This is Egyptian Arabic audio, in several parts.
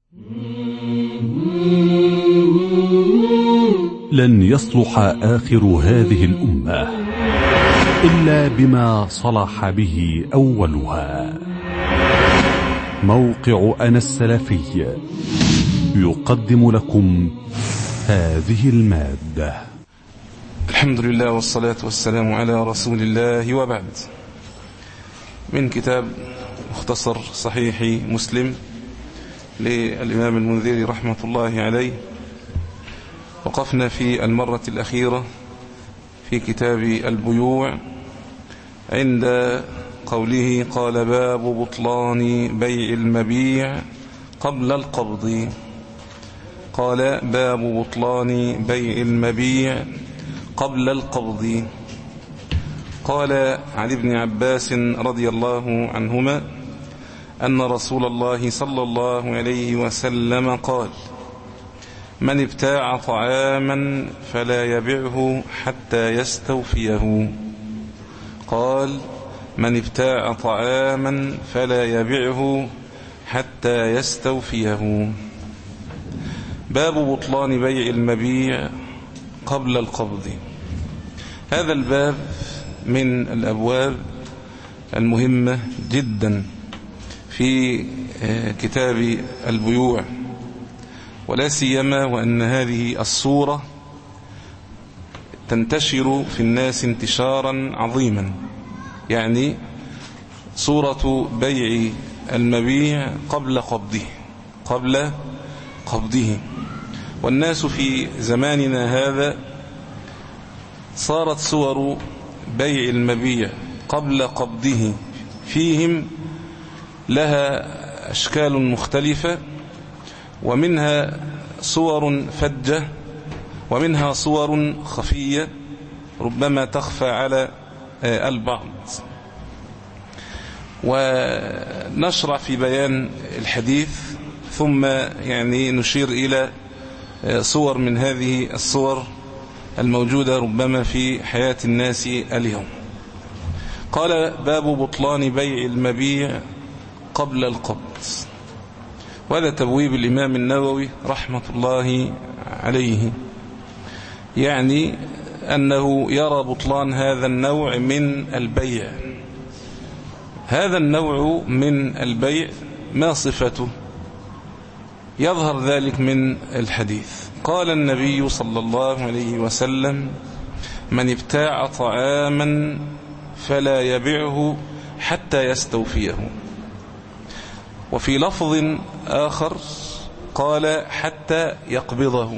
لن يصلح آخر هذه الأمة إلا بما صلح به أولها موقع أنا السلفي يقدم لكم هذه المادة الحمد لله والصلاة والسلام على رسول الله وبعد من كتاب مختصر صحيح مسلم للإمام المنذري رحمة الله عليه وقفنا في المرة الأخيرة في كتاب البيوع عند قوله قال باب بطلان بيع المبيع قبل القبض قال باب بطلان بيع المبيع قبل القبض قال عن ابن عباس رضي الله عنهما أن رسول الله صلى الله عليه وسلم قال من ابتاع طعاما فلا يبعه حتى يستوفيه قال من ابتاع طعاما فلا يبعه حتى يستوفيه باب بطلان بيع المبيع قبل القبض هذا الباب من الأبواب المهمة جدا في كتاب البيوع ولا سيما وأن هذه الصورة تنتشر في الناس انتشارا عظيما يعني صورة بيع المبيع قبل قبضه قبل قبضه والناس في زماننا هذا صارت صور بيع المبيع قبل قبضه فيهم لها أشكال مختلفة ومنها صور فجة ومنها صور خفية ربما تخفى على البعض ونشرع في بيان الحديث ثم يعني نشير إلى صور من هذه الصور الموجودة ربما في حياة الناس اليوم قال باب بطلان بيع المبيع قبل القبض وهذا تبويب الإمام النووي رحمة الله عليه يعني أنه يرى بطلان هذا النوع من البيع هذا النوع من البيع ما صفته يظهر ذلك من الحديث قال النبي صلى الله عليه وسلم من ابتاع طعاما فلا يبعه حتى يستوفيه وفي لفظ آخر قال حتى يقبضه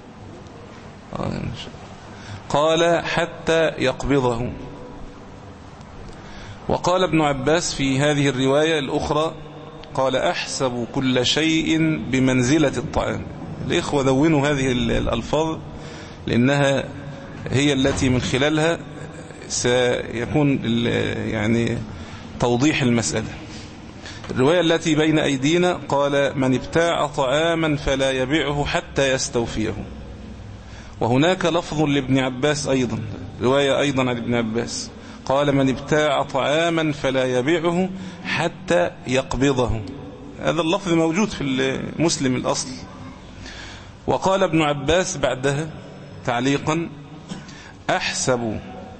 قال حتى يقبضه وقال ابن عباس في هذه الرواية الأخرى قال أحسب كل شيء بمنزلة الطعام الإخوة دونوا هذه الألفاظ لأنها هي التي من خلالها سيكون يعني توضيح المسألة الرواية التي بين أيدينا قال من ابتاع طعاما فلا يبيعه حتى يستوفيه وهناك لفظ لابن عباس أيضا رواية أيضا عن ابن عباس قال من ابتاع طعاما فلا يبيعه حتى يقبضه هذا اللفظ موجود في المسلم الأصل وقال ابن عباس بعدها تعليقا أحسب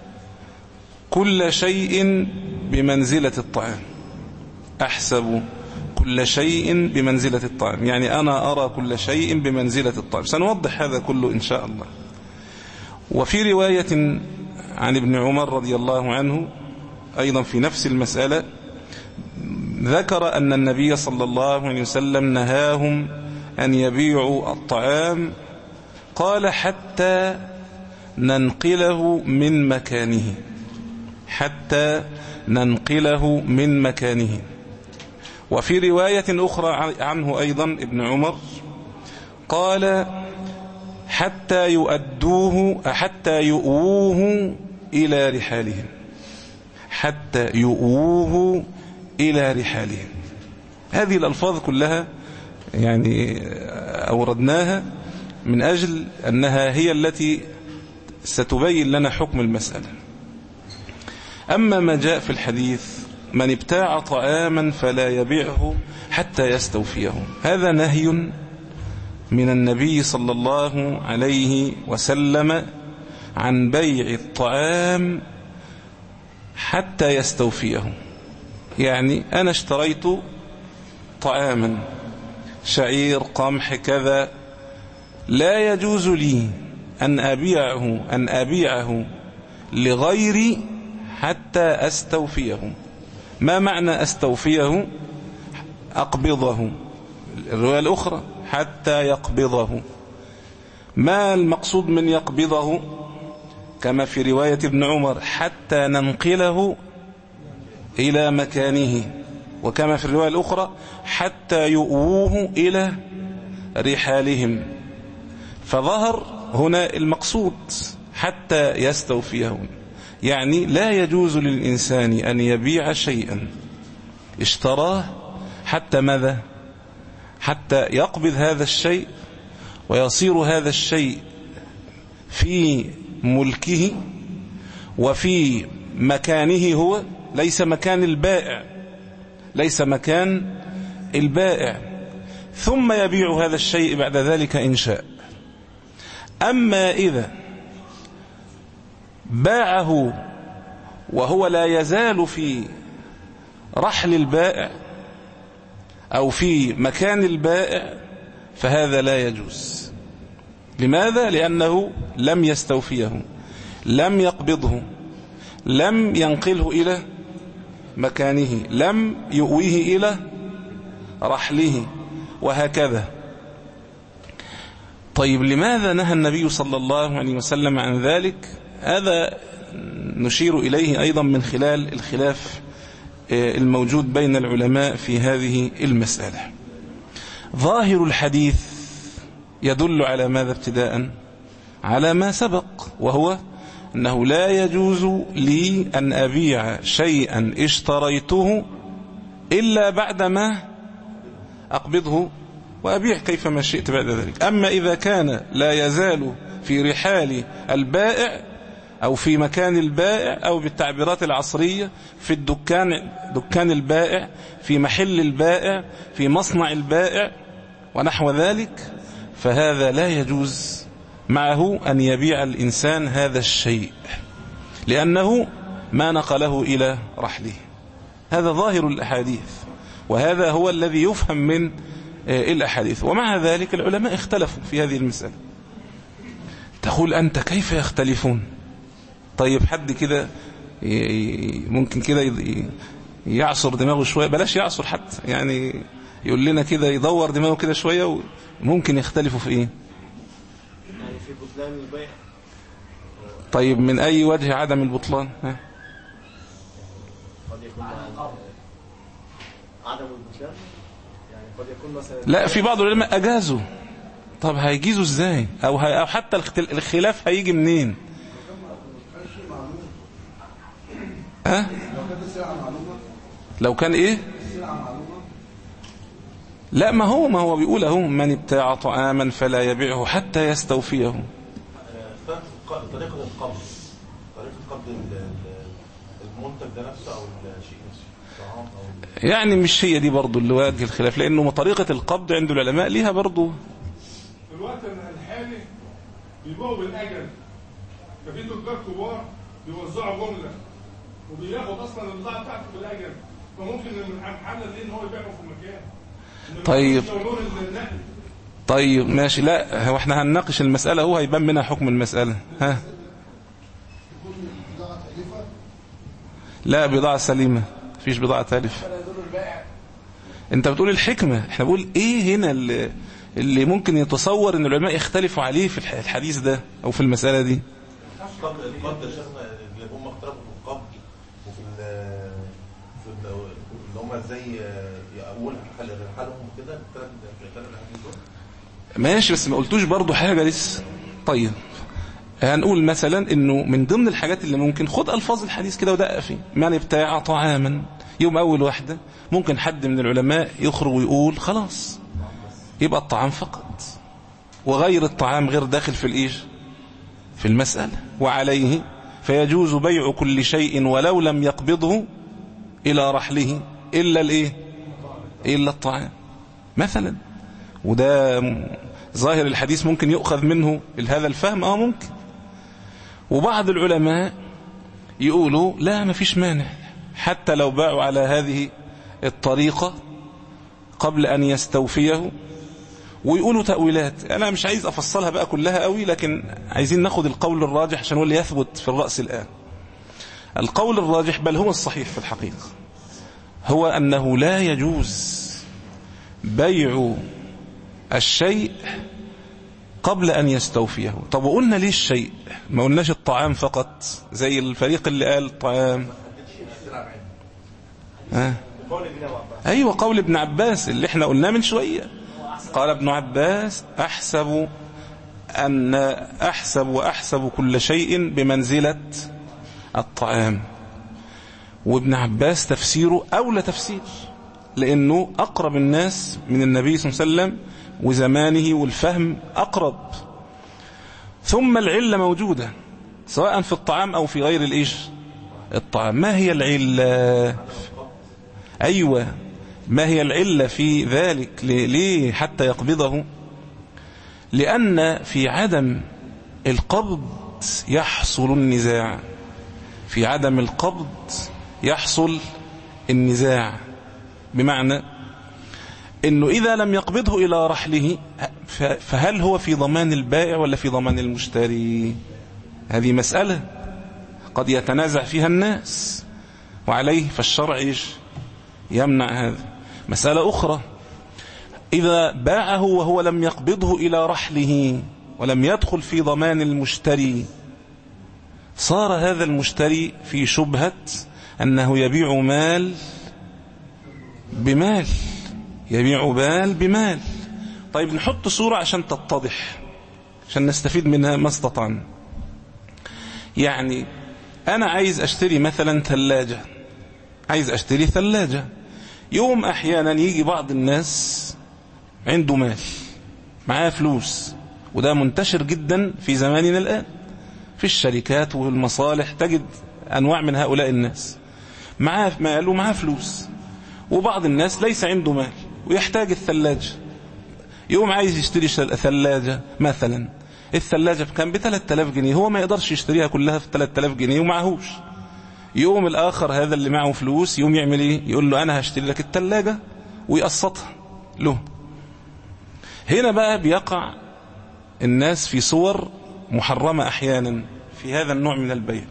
كل شيء بمنزلة الطعام أحسب كل شيء بمنزلة الطعام يعني أنا أرى كل شيء بمنزلة الطعام سنوضح هذا كله إن شاء الله وفي رواية عن ابن عمر رضي الله عنه أيضا في نفس المسألة ذكر أن النبي صلى الله عليه وسلم نهاهم أن يبيعوا الطعام قال حتى ننقله من مكانه حتى ننقله من مكانه وفي رواية أخرى عنه أيضا ابن عمر قال حتى يؤدوه حتى يؤوه إلى رحالهم حتى يؤوه إلى رحالهم هذه الألفاظ كلها يعني أوردناها من أجل أنها هي التي ستبين لنا حكم المسألة أما ما جاء في الحديث من ابتاع طعاما فلا يبيعه حتى يستوفيه هذا نهي من النبي صلى الله عليه وسلم عن بيع الطعام حتى يستوفيه يعني أنا اشتريت طعاما شعير قمح كذا لا يجوز لي أن أبيعه أن أبيعه لغيري حتى أستوفيه ما معنى أستوفيه أقبضه الرواية الأخرى حتى يقبضه ما المقصود من يقبضه كما في رواية ابن عمر حتى ننقله إلى مكانه وكما في الرواية الأخرى حتى يؤوه إلى رحالهم فظهر هنا المقصود حتى يستوفيه يعني لا يجوز للإنسان أن يبيع شيئا اشتراه حتى ماذا حتى يقبض هذا الشيء ويصير هذا الشيء في ملكه وفي مكانه هو ليس مكان البائع ليس مكان البائع ثم يبيع هذا الشيء بعد ذلك إن شاء أما إذا باعه وهو لا يزال في رحل البائع أو في مكان البائع فهذا لا يجوز لماذا؟ لأنه لم يستوفيه لم يقبضه لم ينقله إلى مكانه لم يؤويه إلى رحله وهكذا طيب لماذا نهى النبي صلى الله عليه وسلم عن ذلك هذا نشير إليه أيضا من خلال الخلاف الموجود بين العلماء في هذه المسألة ظاهر الحديث يدل على ماذا ابتداء على ما سبق وهو أنه لا يجوز لي أن أبيع شيئا اشتريته إلا بعدما أقبضه وأبيع كيفما شئت بعد ذلك أما إذا كان لا يزال في رحال البائع أو في مكان البائع أو بالتعبيرات العصرية في الدكان دكان البائع في محل البائع في مصنع البائع ونحو ذلك فهذا لا يجوز معه أن يبيع الإنسان هذا الشيء لأنه ما نقله إلى رحله هذا ظاهر الأحاديث وهذا هو الذي يفهم من الأحاديث ومع ذلك العلماء اختلفوا في هذه المسألة تقول أنت كيف يختلفون طيب حد كده ممكن كده يعصر دماغه شوية بلاش يعصر حتى يعني يقول لنا كده يدور دماغه كده شوية وممكن يختلفوا في ايه يعني في بطلان البيع طيب من اي وجه عدم البطلان ها؟ قد يكون عدم البطلان يعني قد يكون مثلا لا في بعض العلماء اجازوا طب هيجيزوا ازاي او, هي أو حتى الاختل- الخلاف هيجي منين ها لو كان ايه لا ما هو ما هو بيقول اهو من ابتاع طعاما فلا يبيعه حتى يستوفيه طريقة القبض طريقة قبض ال- ال- المنتج ده نفسه أو الشيء نفسه طعام أو يعني مش هي دي برضو اللي وجه الخلاف لانه طريقة القبض عند العلماء ليها برضو في الوقت الحالي بيبيعوا بالاجل ففي تجار كبار بيوزعوا جمله وبياخد اصلا البضاعه بتاعته بالاجل فممكن المحل دي ان هو يبيعه في المكان إنما طيب. مش ضروري النقل طيب ماشي لا هو احنا هنناقش المسألة هو هيبان منها حكم المسألة ها لا بضاعة سليمة مفيش بضاعة تالفة انت بتقول الحكمة احنا بقول ايه هنا اللي, اللي ممكن يتصور ان العلماء يختلفوا عليه في الح- الحديث ده او في المسألة دي القبض القبض يا شيخنا اللي هم اختلفوا في القبض وفي ال في ال- اللي هم ازاي يقول حل رحالهم وكده الثلاث الثلاث الحديث دول ماشي بس ما قلتوش برضو حاجة لسه طيب هنقول مثلا انه من ضمن الحاجات اللي ممكن خد الفاظ الحديث كده ودقق فيه من ابتاع طعاما يوم اول واحدة ممكن حد من العلماء يخرج ويقول خلاص يبقى الطعام فقط وغير الطعام غير داخل في الايش في المسألة وعليه فيجوز بيع كل شيء ولو لم يقبضه الى رحله الا الايه إلا الطعام مثلا وده م- ظاهر الحديث ممكن يؤخذ منه هذا الفهم اه ممكن وبعض العلماء يقولوا لا ما فيش مانع حتى لو باعوا على هذه الطريقة قبل أن يستوفيه ويقولوا تأويلات أنا مش عايز أفصلها بقى كلها قوي لكن عايزين ناخد القول الراجح عشان هو اللي يثبت في الرأس الآن القول الراجح بل هو الصحيح في الحقيقة هو أنه لا يجوز بيع الشيء قبل أن يستوفيه طب وقلنا ليه الشيء ما قلناش الطعام فقط زي الفريق اللي قال الطعام ها قول ابن عباس أيوة قول ابن عباس اللي احنا قلناه من شوية قال ابن عباس أحسب أن أحسب وأحسب كل شيء بمنزلة الطعام وابن عباس تفسيره أولى تفسير لأنه أقرب الناس من النبي صلى الله عليه وسلم وزمانه والفهم أقرب ثم العلة موجودة سواء في الطعام أو في غير الإيش الطعام ما هي العلة أيوة ما هي العلة في ذلك ليه- ليه حتى يقبضه لأن في عدم القبض يحصل النزاع في عدم القبض يحصل النزاع بمعنى انه اذا لم يقبضه الى رحله ف- فهل هو في ضمان البائع ولا في ضمان المشتري هذه مسألة قد يتنازع فيها الناس وعليه فالشرع إيش؟ يمنع هذا مسألة أخرى إذا باعه وهو لم يقبضه إلى رحله ولم يدخل في ضمان المشتري صار هذا المشتري في شبهة أنه يبيع مال بمال يبيع مال بمال طيب نحط صورة عشان تتضح عشان نستفيد منها ما استطعنا يعني أنا عايز أشتري مثلا ثلاجة عايز أشتري ثلاجة يوم أحيانا يجي بعض الناس عنده مال معاه فلوس وده منتشر جدا في زماننا الآن في الشركات والمصالح تجد أنواع من هؤلاء الناس معاه مال ومعاه فلوس وبعض الناس ليس عنده مال ويحتاج الثلاجة يوم عايز يشتري شل- ثلاجة مثلا الثلاجة كان ب 3000 جنيه هو ما يقدرش يشتريها كلها في 3000 جنيه ومعهوش يوم الآخر هذا اللي معه فلوس يوم يعمل ايه يقول له أنا هشتري لك الثلاجة ويقسطها له هنا بقى بيقع الناس في صور محرمة أحيانا في هذا النوع من البيع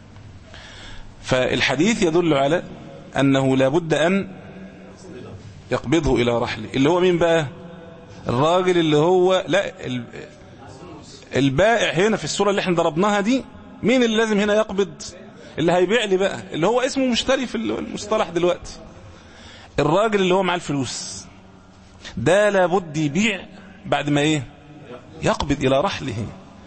فالحديث يدل على أنه لابد أن يقبضه إلى رحله اللي هو مين بقى الراجل اللي هو لا ال- البائع هنا في الصورة اللي احنا ضربناها دي مين اللي لازم هنا يقبض اللي هيبيع لي بقى اللي هو اسمه مشتري في المصطلح دلوقتي الراجل اللي هو معاه الفلوس ده لابد يبيع بعد ما ايه يقبض الى رحله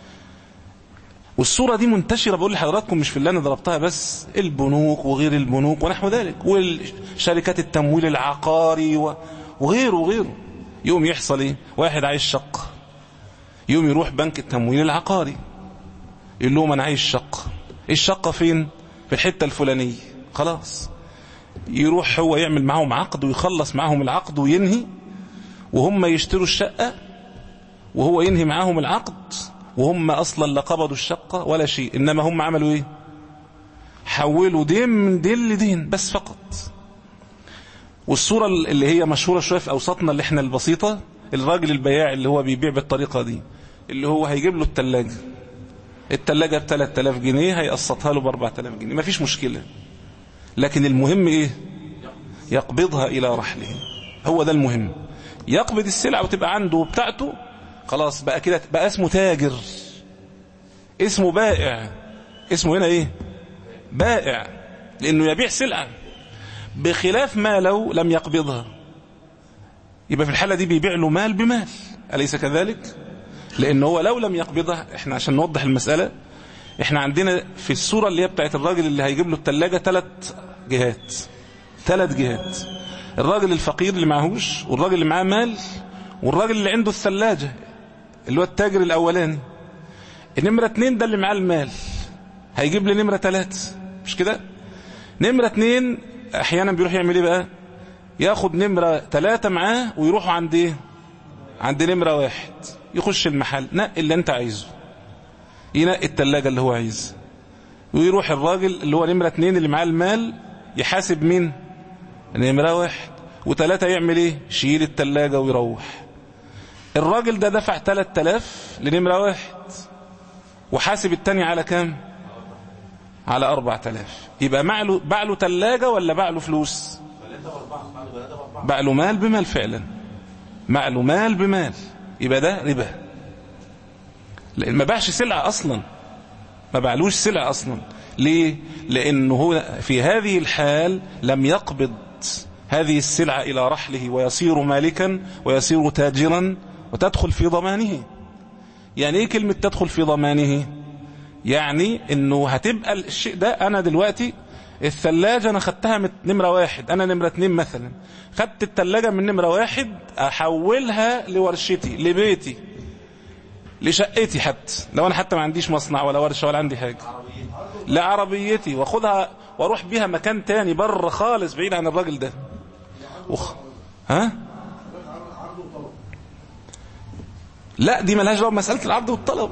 والصورة دي منتشرة بقول لحضراتكم مش في اللي انا ضربتها بس البنوك وغير البنوك ونحو ذلك والشركات التمويل العقاري و- وغيره وغيره يوم يحصل ايه واحد عايز شقة يوم يروح بنك التمويل العقاري يقول لهم انا عايز شقة الشقة فين في الحتة الفلانية خلاص يروح هو يعمل معاهم عقد ويخلص معاهم العقد وينهي وهم يشتروا الشقة وهو ينهي معاهم العقد وهم اصلا لا قبضوا الشقة ولا شيء انما هم عملوا ايه حولوا دين من دين لدين بس فقط والصورة اللي هي مشهورة شوية في اوساطنا اللي احنا البسيطة الراجل البياع اللي هو بيبيع بالطريقة دي اللي هو هيجيب له التلاجة التلاجة ب 3000 جنيه هيقسطها له ب 4000 جنيه مفيش مشكلة لكن المهم ايه يقبضها الى رحله هو ده المهم يقبض السلعة وتبقى عنده وبتاعته خلاص بقى كده بقى اسمه تاجر اسمه بائع اسمه هنا ايه بائع لانه يبيع سلعة بخلاف ما لو لم يقبضها يبقى في الحالة دي بيبيع له مال بمال أليس كذلك لأنه هو لو لم يقبضها احنا عشان نوضح المسألة احنا عندنا في الصورة اللي هي بتاعت الراجل اللي هيجيب له التلاجة ثلاث جهات ثلاث جهات الراجل الفقير اللي معهوش والراجل اللي معاه مال والراجل اللي عنده الثلاجة اللي هو التاجر الأولاني النمرة اتنين ده اللي معاه المال هيجيب لي نمرة ثلاثة مش كده نمرة اتنين احيانا بيروح يعمل ايه بقى ياخد نمرة ثلاثة معاه ويروحوا عند ايه عند نمرة واحد يخش المحل نقي اللي انت عايزه ينقي التلاجة اللي هو عايزها ويروح الراجل اللي هو نمرة اتنين اللي معاه المال يحاسب مين نمرة واحد وتلاتة يعمل ايه شيل التلاجة ويروح الراجل ده دفع تلات تلاف لنمرة واحد وحاسب التاني على كام على اربع تلاف يبقى معله بعله تلاجة ولا بعله فلوس بعله مال بمال فعلا معله مال بمال يبقى ده ربا لان ما باعش سلعة اصلا ما باعلوش سلعة اصلا ليه لانه هو في هذه الحال لم يقبض هذه السلعة الى رحله ويصير مالكا ويصير تاجرا وتدخل في ضمانه يعني ايه كلمة تدخل في ضمانه يعني انه هتبقى الشيء ده انا دلوقتي الثلاجة انا خدتها من نمرة واحد انا نمرة اتنين مثلا خدت الثلاجة من نمرة واحد احولها لورشتي لبيتي لشقتي حتى لو انا حتى ما عنديش مصنع ولا ورشة ولا عندي حاجة لعربيتي واخدها واروح بيها مكان تاني بره خالص بعيد عن الراجل ده وخ... ها لا دي ملهاش دعوه بمساله العرض والطلب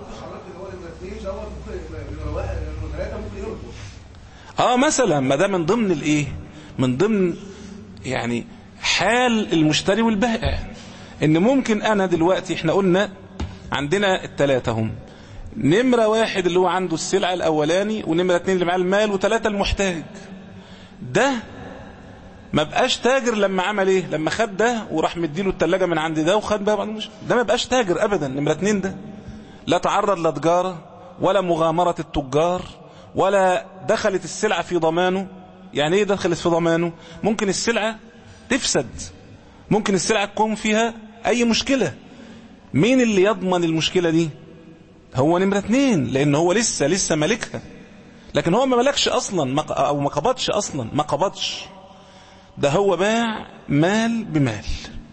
اه مثلا ما ده من ضمن الايه من ضمن يعني حال المشتري والبائع ان ممكن انا دلوقتي احنا قلنا عندنا الثلاثه هم نمرة واحد اللي هو عنده السلعة الاولاني ونمرة اتنين اللي معاه المال وثلاثة المحتاج ده ما بقاش تاجر لما عمل ايه لما خد ده وراح مديله التلاجة من عند ده وخد بقى مش ده ما بقاش تاجر ابدا نمرة اتنين ده لا تعرض لتجارة ولا مغامرة التجار ولا دخلت السلعة في ضمانه يعني ايه دخلت في ضمانه ممكن السلعة تفسد ممكن السلعة تكون فيها اي مشكلة مين اللي يضمن المشكلة دي هو نمرة اتنين لان هو لسه لسه مالكها لكن هو ما ملكش اصلا او ما قبضش اصلا ما قبضش ده هو باع مال بمال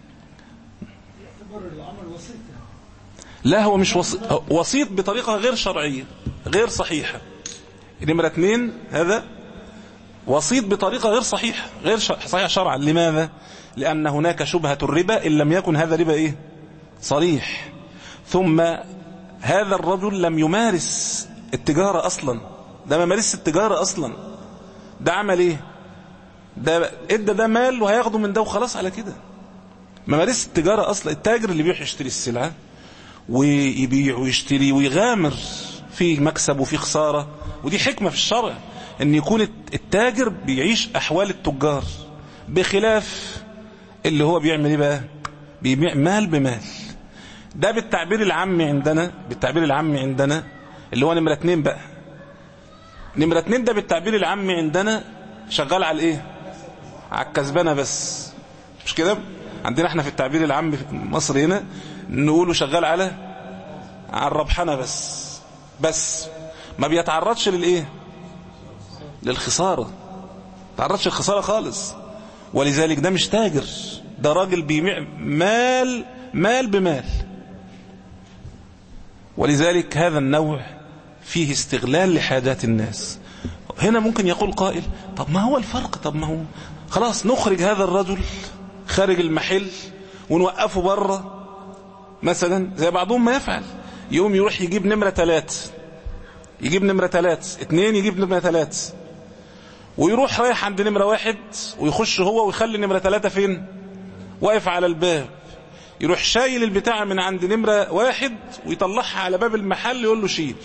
لا هو مش وسيط وسيط بطريقة غير شرعية غير صحيحة نمرة اتنين هذا وسيط بطريقة غير صحيحة غير صحيحة شرعا لماذا لأن هناك شبهة الربا إن لم يكن هذا ربا إيه صريح ثم هذا الرجل لم يمارس التجارة أصلا ده ما مارس التجارة أصلا ده عمل إيه ده ادى ده مال وهياخده من ده وخلاص على كده ما مارس التجارة أصلا التاجر اللي بيروح يشتري السلعة ويبيع ويشتري ويغامر في مكسب وفي خسارة ودي حكمة في الشرع ان يكون التاجر بيعيش احوال التجار بخلاف اللي هو بيعمل ايه بقى بيبيع مال بمال ده بالتعبير العامي عندنا بالتعبير العامي عندنا اللي هو نمرة اتنين بقى نمرة اتنين ده بالتعبير العامي عندنا شغال على الايه على الكسبانة بس مش كده عندنا احنا في التعبير العامي في مصر هنا نقوله شغال على على الربحنة بس بس ما بيتعرضش للايه للخسارة ما تعرضش للخسارة خالص ولذلك ده مش تاجر ده راجل بيبيع مال مال بمال ولذلك هذا النوع فيه استغلال لحاجات الناس هنا ممكن يقول قائل طب ما هو الفرق طب ما هو خلاص نخرج هذا الرجل خارج المحل ونوقفه بره مثلا زي بعضهم ما يفعل يوم يروح يجيب نمرة ثلاث يجيب نمرة ثلاث اتنين يجيب نمرة ثلاث ويروح رايح عند نمرة واحد ويخش هو ويخلي نمرة ثلاثة فين واقف على الباب يروح شايل البتاع من عند نمرة واحد ويطلعها على باب المحل يقول له شيل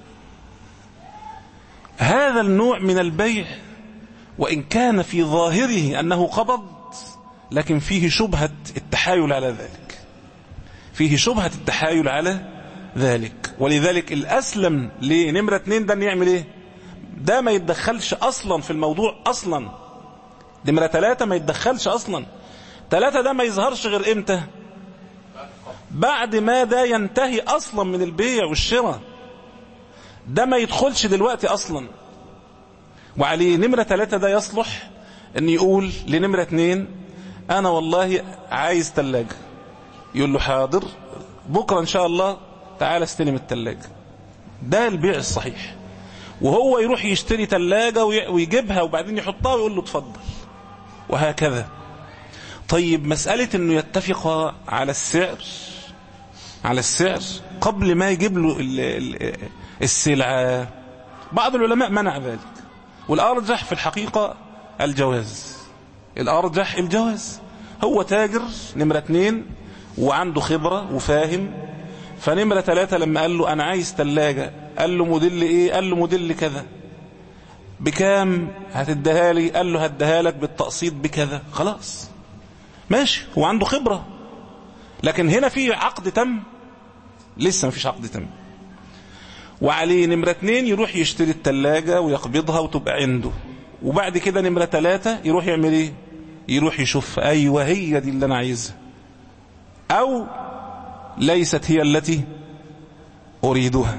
هذا النوع من البيع وإن كان في ظاهره أنه قبض لكن فيه شبهة التحايل على ذلك فيه شبهة التحايل على ذلك ولذلك الأسلم لنمرة اتنين ده يعمل ايه ده ما يتدخلش أصلا في الموضوع أصلا نمرة ثلاثة ما يتدخلش أصلا ثلاثة ده ما يظهرش غير امتى بعد ما ده ينتهي أصلا من البيع والشراء ده ما يدخلش دلوقتي أصلا وعليه نمرة ثلاثة ده يصلح ان يقول لنمرة اتنين انا والله عايز تلاجة يقول له حاضر بكرة ان شاء الله تعال استلم التلاجة ده البيع الصحيح وهو يروح يشتري تلاجة ويجيبها وبعدين يحطها ويقول له اتفضل وهكذا طيب مسألة انه يتفق على السعر على السعر قبل ما يجيب له ال- ال- السلعة بعض العلماء منع ذلك والأرجح في الحقيقة الجواز الأرجح الجواز هو تاجر نمرة اتنين وعنده خبرة وفاهم فنمرة ثلاثة لما قال له أنا عايز تلاجة قال له موديل إيه قال له موديل كذا بكام هتديها لي قال له هديها لك بالتقسيط بكذا خلاص ماشي هو عنده خبرة لكن هنا في عقد تم لسه مفيش عقد تم وعليه نمرة اتنين يروح يشتري التلاجة ويقبضها وتبقى عنده وبعد كده نمرة تلاتة يروح يعمل ايه يروح يشوف ايوه هي دي اللي انا عايزها او ليست هي التي اريدها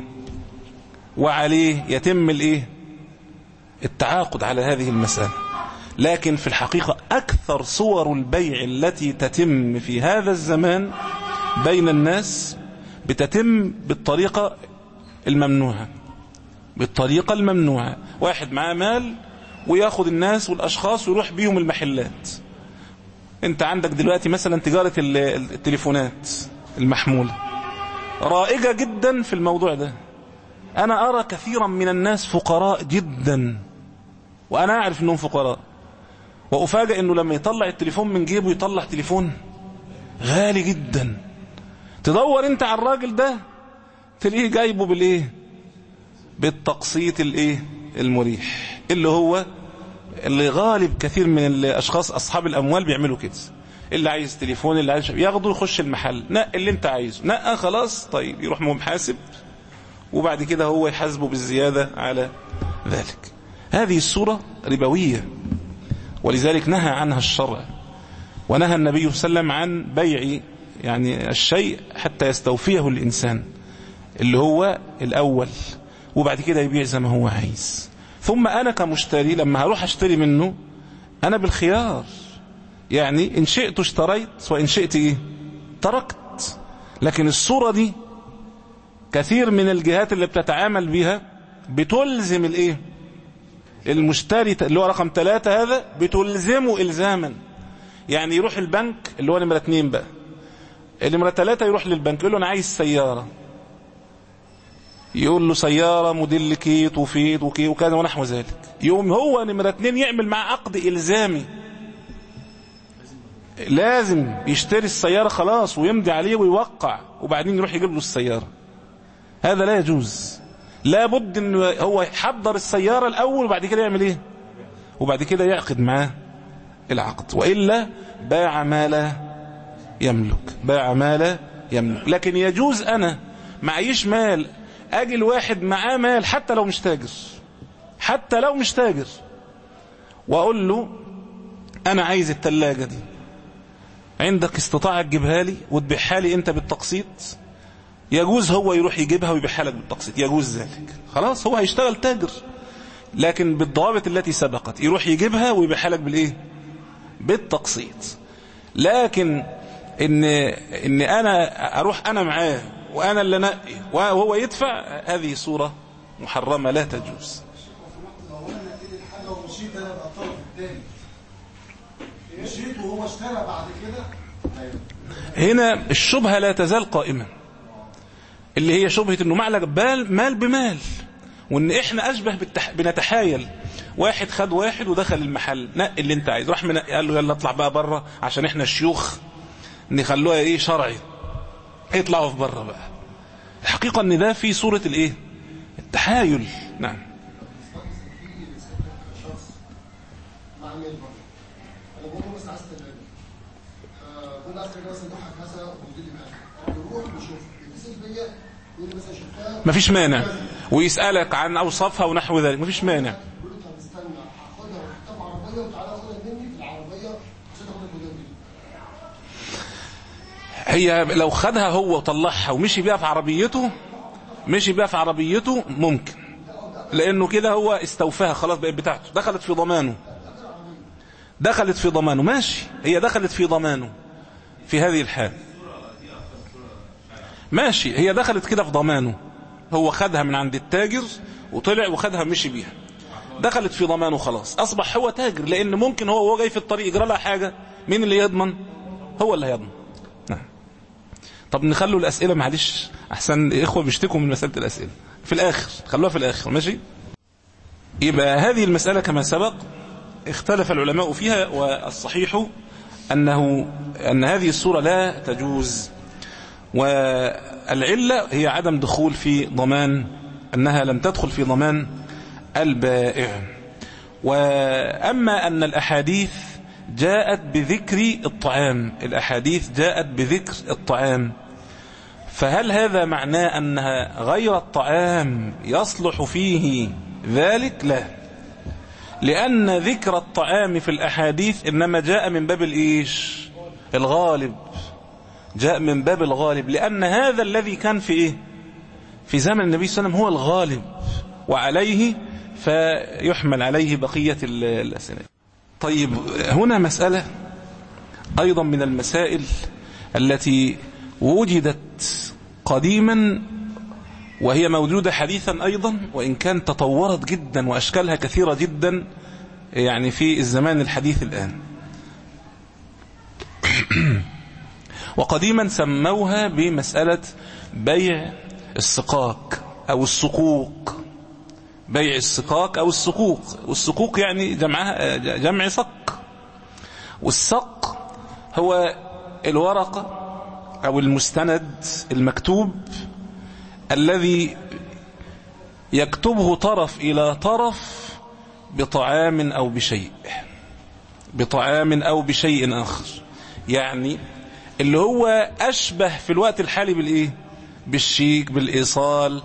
وعليه يتم الايه التعاقد على هذه المسألة لكن في الحقيقة أكثر صور البيع التي تتم في هذا الزمان بين الناس بتتم بالطريقة الممنوعة بالطريقة الممنوعة واحد معاه مال وياخد الناس والأشخاص ويروح بيهم المحلات انت عندك دلوقتي مثلا تجارة ال- التليفونات المحمولة رائجة جدا في الموضوع ده أنا أرى كثيرا من الناس فقراء جدا وأنا أعرف أنهم فقراء وأفاجئ أنه لما يطلع التليفون من جيبه يطلع تليفون غالي جدا تدور أنت على الراجل ده تلاقيه جايبه بالإيه بالتقسيط الإيه المريح اللي هو اللي غالب كثير من الأشخاص أصحاب الأموال بيعملوا كده اللي عايز تليفون اللي عايز ياخده يخش المحل نق اللي انت عايزه نقى خلاص طيب يروح محاسب وبعد كده هو يحاسبه بالزيادة على ذلك هذه الصورة ربوية ولذلك نهى عنها الشرع ونهى النبي صلى الله عليه وسلم عن بيع يعني الشيء حتى يستوفيه الإنسان اللي هو الأول وبعد كده يبيع زي ما هو عايز ثم أنا كمشتري لما هروح أشتري منه أنا بالخيار يعني إن شئت اشتريت وإن شئت إيه تركت لكن الصورة دي كثير من الجهات اللي بتتعامل بيها بتلزم الايه المشتري اللي هو رقم ثلاثة هذا بتلزمه إلزاما يعني يروح البنك اللي هو نمرة اتنين بقى نمرة ثلاثة يروح للبنك يقول له أنا عايز سيارة يقول له سيارة موديل كيت وفيت وكي وكذا ونحو ذلك يوم هو نمرة اتنين يعمل مع عقد إلزامي لازم يشتري السيارة خلاص ويمضي عليه ويوقع وبعدين يروح يجيب له السيارة هذا لا يجوز لابد انه هو يحضر السيارة الاول وبعد كده يعمل ايه وبعد كده يعقد معاه العقد وإلا باع ما لا يملك باع ما لا يملك لكن يجوز انا معيش مال اجي الواحد معاه مال حتى لو مش تاجر حتى لو مش تاجر واقول له انا عايز التلاجة دي عندك استطاعة تجيبها لي وتبيعها لي انت بالتقسيط يجوز هو يروح يجيبها ويبيعها لك بالتقسيط يجوز ذلك خلاص هو هيشتغل تاجر لكن بالضوابط التي سبقت يروح يجيبها ويبيعها لك بالايه بالتقسيط لكن ان ان انا اروح انا معاه وانا اللي انقي وهو يدفع هذه صورة محرمة لا تجوز لو انا نقيت الحاجه ومشيت انا ابقى الطرف الثاني مشيت وهو اشترى بعد كده هنا الشبهة لا تزال قائمة اللي هي شبهة انه معلق بال مال بمال وان احنا اشبه بالتح... بنتحايل واحد خد واحد ودخل المحل نقي اللي انت عايز راح منقي قال له يلا اطلع بقى بره عشان احنا الشيوخ نخلوها ايه شرعي اطلعوا في بره بقى الحقيقة ان ده في صورة الايه التحايل نعم مع مين برضه انا بقول له بس عايز تلاجه بقول له عايز تلاجه مثلا نوعها كذا ومدير معاك يروح يشوف يتصل بيا يقول لي مثلا شفتها مفيش مانع ويسألك عن اوصافها ونحو ذلك مفيش مانع يقول له طب استنى هاخدها واحطها في عربيه وتعالى خدها مني في العربيه عشان تاخد الموديل دي هي لو خدها هو وطلعها ومشي بيها في عربيته مشي بيها في عربيته ممكن لانه كده هو استوفاها خلاص بقت بتاعته دخلت في ضمانه دخلت في ضمانه ماشي هي دخلت في ضمانه في هذه الحال ماشي هي دخلت كده في ضمانه هو خدها من عند التاجر وطلع وخدها مشي بيها دخلت في ضمانه خلاص اصبح هو تاجر لان ممكن هو وهو جاي في الطريق يجرى لها حاجه مين اللي يضمن هو اللي هيضمن نعم طب نخلوا الأسئلة معلش أحسن الإخوة بيشتكوا من مسألة الأسئلة في الآخر خلوها في الآخر ماشي يبقى هذه المسألة كما سبق اختلف العلماء فيها والصحيح أنه أن هذه الصورة لا تجوز والعلة هي عدم دخول في ضمان أنها لم تدخل في ضمان البائع وأما أن الأحاديث جاءت بذكر الطعام الأحاديث جاءت بذكر الطعام فهل هذا معناه أنها غير الطعام يصلح فيه ذلك لا لأن ذكر الطعام في الأحاديث إنما جاء من باب الإيش الغالب جاء من باب الغالب لأن هذا الذي كان في إيه في زمن النبي صلى الله عليه وسلم هو الغالب وعليه فيحمل عليه بقية الأسئلة طيب هنا مسألة أيضا من المسائل التي وجدت قديما وهي موجودة حديثا أيضا وإن كان تطورت جدا وأشكالها كثيرة جدا يعني في الزمان الحديث الآن وقديما سموها بمسألة بيع السقاك أو السقوق بيع السقاك أو السقوق والسقوق يعني جمعها جمع صق والسق هو الورقة أو المستند المكتوب الذي يكتبه طرف إلى طرف بطعام أو بشيء بطعام أو بشيء آخر يعني اللي هو أشبه في الوقت الحالي بالإيه بالشيك بالإيصال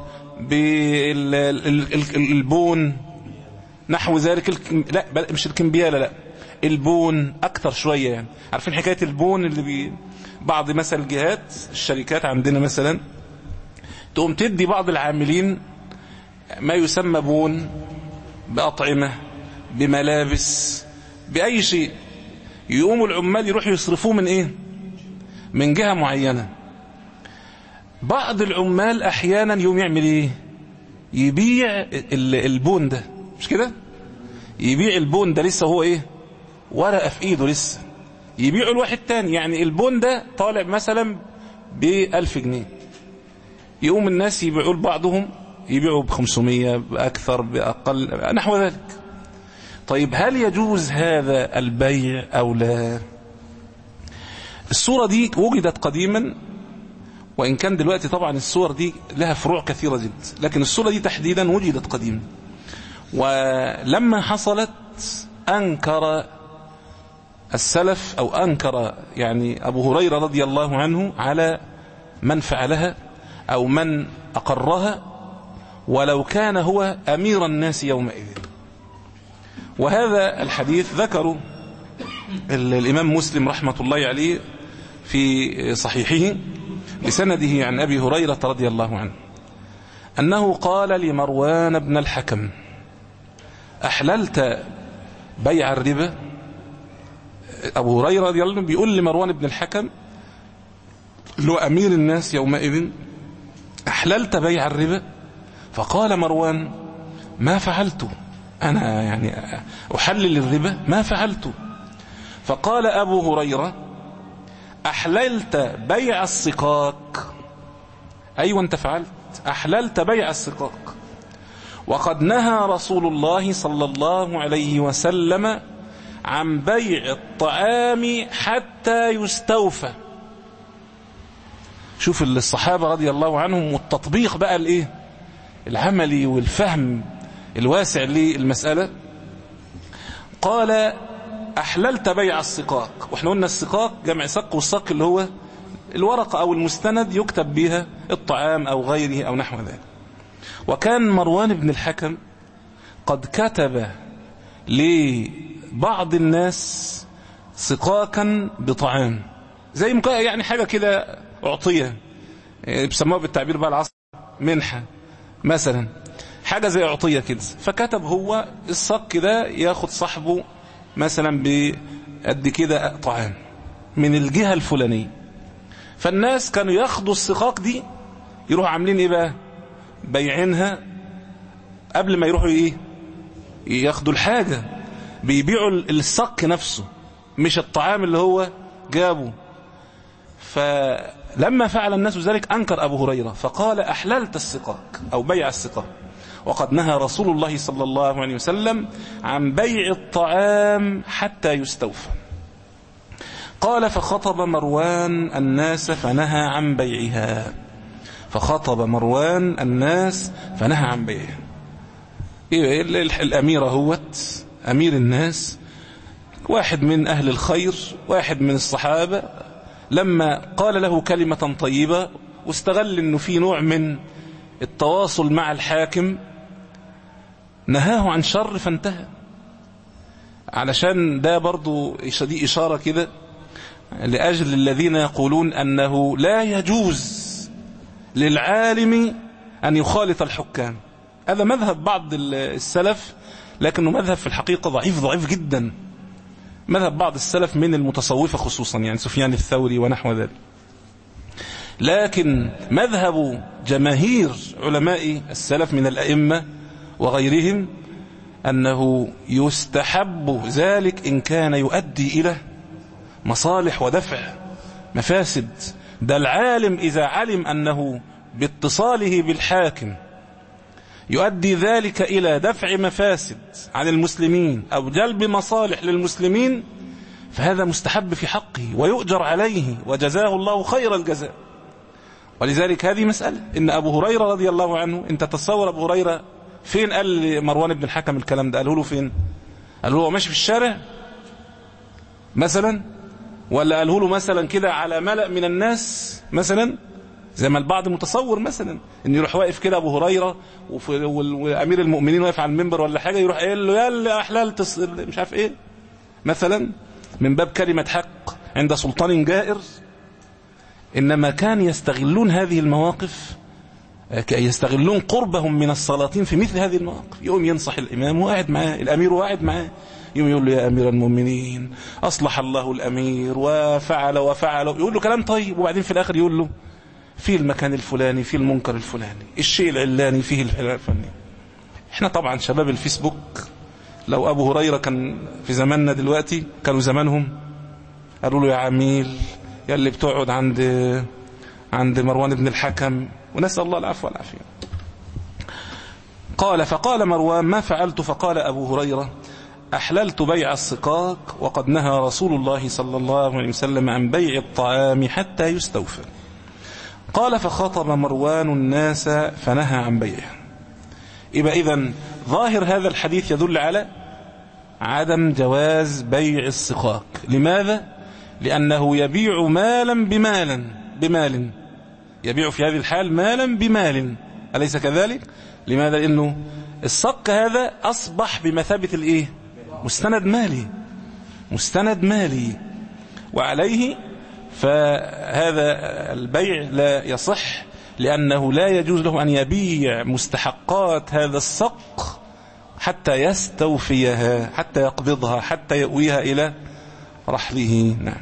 بالبون نحو ذلك الك... لا بل مش الكمبيالة لا البون أكثر شوية يعني عارفين حكاية البون اللي بي... بعض مثلا الجهات الشركات عندنا مثلا تقوم تدي بعض العاملين ما يسمى بون بأطعمة بملابس بأي شيء يقوموا العمال يروحوا يصرفوه من ايه من جهة معينة بعض العمال احيانا يوم يعمل ايه يبيع البون ده مش كده يبيع البون ده لسه هو ايه ورقة في ايده لسه يبيعه لواحد تاني يعني البون ده طالع مثلا بألف جنيه يقوم الناس يبيعوا لبعضهم يبيعوا بخمسمية بأكثر بأقل نحو ذلك طيب هل يجوز هذا البيع أو لا الصورة دي وجدت قديما وإن كان دلوقتي طبعا الصور دي لها فروع كثيرة جدا لكن الصورة دي تحديدا وجدت قديما ولما حصلت أنكر السلف أو أنكر يعني أبو هريرة رضي الله عنه على من فعلها أو من أقرها ولو كان هو أمير الناس يومئذ وهذا الحديث ذكره الإمام مسلم رحمة الله عليه في صحيحه بسنده عن أبي هريرة رضي الله عنه أنه قال لمروان بن الحكم أحللت بيع الربا أبو هريرة رضي الله عنه بيقول لمروان بن الحكم له أمير الناس يومئذ أحللت بيع الربا فقال مروان ما فعلت أنا يعني أحلل الربا ما فعلت فقال أبو هريرة أحللت بيع الصكاك أيوة أنت فعلت أحللت بيع الصكاك وقد نهى رسول الله صلى الله عليه وسلم عن بيع الطعام حتى يستوفى شوف الصحابة رضي الله عنهم والتطبيق بقى الايه العملي والفهم الواسع للمسألة قال أحللت بيع السقاق واحنا قلنا السقاق جمع سق والسق اللي هو الورقة أو المستند يكتب بها الطعام أو غيره أو نحو ذلك وكان مروان بن الحكم قد كتب لبعض الناس سقاكا بطعام زي يعني حاجة كده أعطية بيسموها بالتعبير بقى العصر منحة مثلا حاجة زي أعطية كده فكتب هو الصك ده ياخد صاحبه مثلا بقد كده طعام من الجهة الفلانية فالناس كانوا ياخدوا السقاق دي يروحوا عاملين ايه بقى بيعينها قبل ما يروحوا ايه ياخدوا الحاجة بيبيعوا الصك نفسه مش الطعام اللي هو جابه فلما فعل الناس ذلك أنكر أبو هريرة فقال أحللت السقاك أو بيع السقاك وقد نهى رسول الله صلى الله عليه وسلم عن بيع الطعام حتى يستوفى قال فخطب مروان الناس فنهى عن بيعها فخطب مروان الناس فنهى عن بيعها إيه ال- ال- الأمير هوت أمير الناس واحد من أهل الخير واحد من الصحابة لما قال له كلمة طيبة واستغل أنه في نوع من التواصل مع الحاكم نهاه عن شر فانتهى علشان ده برضو دي إشارة كده لأجل الذين يقولون أنه لا يجوز للعالم أن يخالط الحكام هذا مذهب بعض السلف لكنه مذهب في الحقيقة ضعيف ضعيف جدا مذهب بعض السلف من المتصوفة خصوصا يعني سفيان الثوري ونحو ذلك لكن مذهب جماهير علماء السلف من الأئمة وغيرهم أنه يستحب ذلك إن كان يؤدي إلى مصالح ودفع مفاسد ده العالم إذا علم أنه باتصاله بالحاكم يؤدي ذلك إلى دفع مفاسد عن المسلمين أو جلب مصالح للمسلمين فهذا مستحب في حقه ويؤجر عليه وجزاه الله خير الجزاء ولذلك هذه مسألة إن أبو هريرة رضي الله عنه أنت تتصور أبو هريرة فين قال لمروان بن الحكم الكلام ده قاله له فين قاله له ماشي في الشارع مثلا ولا قاله له مثلا كده على ملأ من الناس مثلا زي ما البعض متصور مثلا ان يروح واقف كده ابو هريره وامير المؤمنين واقف على المنبر ولا حاجه يروح قايل له يا احللت مش عارف ايه مثلا من باب كلمه حق عند سلطان جائر انما كان يستغلون هذه المواقف يستغلون قربهم من السلاطين في مثل هذه المواقف يقوم ينصح الامام وقاعد معاه الامير وقاعد معاه يوم يقول له يا أمير المؤمنين أصلح الله الأمير وفعل وفعل يقول له كلام طيب وبعدين في الآخر يقول له في المكان الفلاني في المنكر الفلاني الشيء العلاني فيه الفلاني احنا طبعا شباب الفيسبوك لو أبو هريرة كان في زماننا دلوقتي كانوا زمانهم قالوا له يا عميل يا اللي بتقعد عند عند مروان بن الحكم ونسأل الله العفو والعافية قال فقال مروان ما فعلت فقال أبو هريرة أحللت بيع السقاق وقد نهى رسول الله صلى الله عليه وسلم عن بيع الطعام حتى يستوفى قال فخاطب مروان الناس فنهى عن بيعه يبقى إذن ظاهر هذا الحديث يدل على عدم جواز بيع السقاق لماذا؟ لأنه يبيع مالا بمالا بمال يبيع في هذه الحال مالا بمال أليس كذلك؟ لماذا؟ لأنه الصك هذا أصبح بمثابة الإيه؟ مستند مالي مستند مالي وعليه فهذا البيع لا يصح لأنه لا يجوز له أن يبيع مستحقات هذا الصق حتى يستوفيها حتى يقبضها حتى يأويها إلى رحله نعم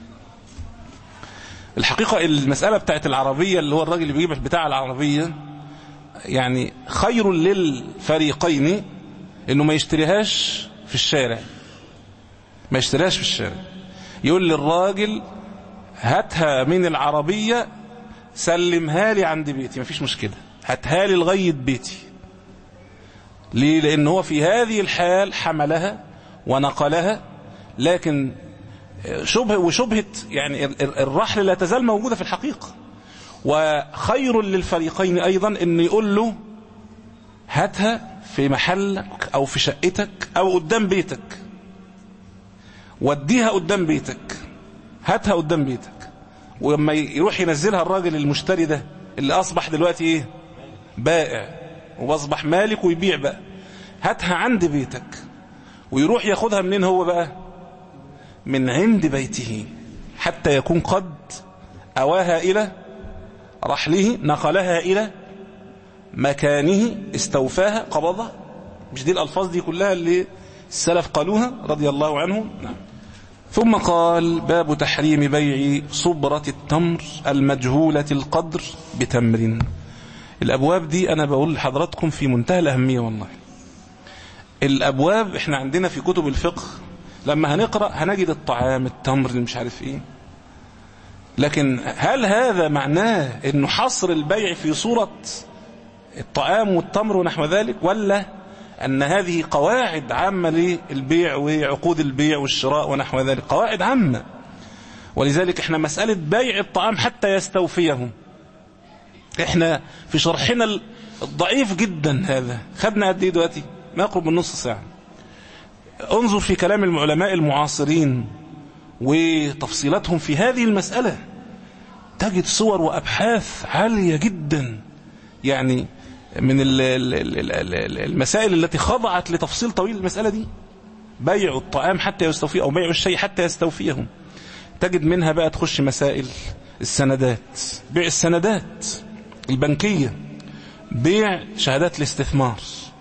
الحقيقة المسألة بتاعت العربية اللي هو الراجل اللي بيجيب بتاع العربية يعني خير للفريقين انه ما يشتريهاش في الشارع ما يشتريهاش في الشارع يقول للراجل هاتها من العربية سلمها لي عند بيتي مفيش مشكلة هاتها لي لغاية بيتي ليه لأن هو في هذه الحال حملها ونقلها لكن شبه وشبهة يعني الرحل لا تزال موجودة في الحقيقة وخير للفريقين أيضا أن يقول له هاتها في محلك أو في شقتك أو قدام بيتك وديها قدام بيتك هاتها قدام بيتك ولما يروح ينزلها الراجل المشتري ده اللي أصبح دلوقتي إيه بائع وأصبح مالك ويبيع بقى هاتها عند بيتك ويروح ياخدها منين هو بقى من عند بيته حتى يكون قد أواها إلى رحله نقلها إلى مكانه استوفاها قبضها مش دي الألفاظ دي كلها اللي السلف قالوها رضي الله عنهم نعم ثم قال باب تحريم بيع صبرة التمر المجهولة القدر بتمر الأبواب دي أنا بقول لحضراتكم في منتهى الأهمية والله الأبواب احنا عندنا في كتب الفقه لما هنقرأ هنجد الطعام التمر اللي مش عارف ايه لكن هل هذا معناه انه حصر البيع في صورة الطعام والتمر ونحو ذلك ولا ان هذه قواعد عامة للبيع وعقود البيع والشراء ونحو ذلك قواعد عامة ولذلك احنا مسألة بيع الطعام حتى يستوفيه احنا في شرحنا الضعيف جدا هذا خدنا قد ايه دلوقتي ما يقرب من نص ساعة انظر في كلام العلماء المعاصرين وتفصيلاتهم في هذه المسألة تجد صور وأبحاث عالية جدا يعني من ال- ال- ال- ال- المسائل التي خضعت لتفصيل طويل المسألة دي بيع الطعام حتى يستوفيه أو بيع الشيء حتى يستوفيه تجد منها بقى تخش مسائل السندات بيع السندات البنكية بيع شهادات الاستثمار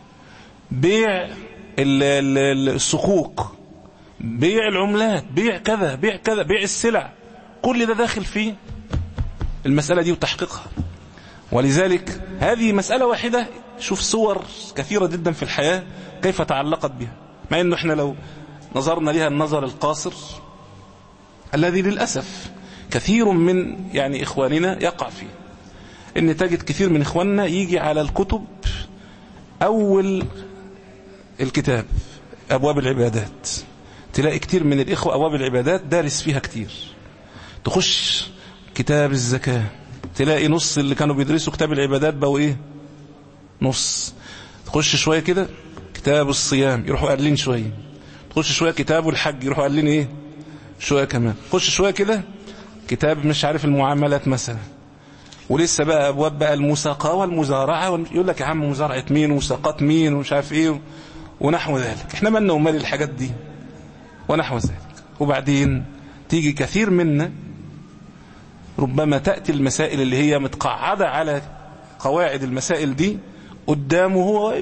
بيع ال- ال- ال- الصكوك بيع العملات بيع كذا بيع كذا بيع السلع كل ده داخل في المسألة دي وتحقيقها ولذلك هذه مسألة واحدة شوف صور كثيرة جدا في الحياة كيف تعلقت بها مع انه احنا لو نظرنا لها النظر القاصر الذي للأسف كثير من يعني إخواننا يقع فيه ان تجد كثير من إخواننا يجي على الكتب أول الكتاب أبواب العبادات تلاقي كتير من الإخوة أبواب العبادات دارس فيها كتير تخش كتاب الزكاة تلاقي نص اللي كانوا بيدرسوا كتاب العبادات بقوا إيه نص تخش شوية كده كتاب الصيام يروحوا قالين شوية تخش شوية كتاب الحج يروحوا قالين إيه شوية كمان تخش شوية كده كتاب مش عارف المعاملات مثلا ولسه بقى ابواب بقى المساقاه والمزارعه وال- يقول لك يا عم مزارعه مين ومساقات مين ومش عارف ايه ونحو ذلك احنا مالنا ومال الحاجات دي ونحو ذلك وبعدين تيجي كثير منا ربما تأتي المسائل اللي هي متقعدة على قواعد المسائل دي قدامه هو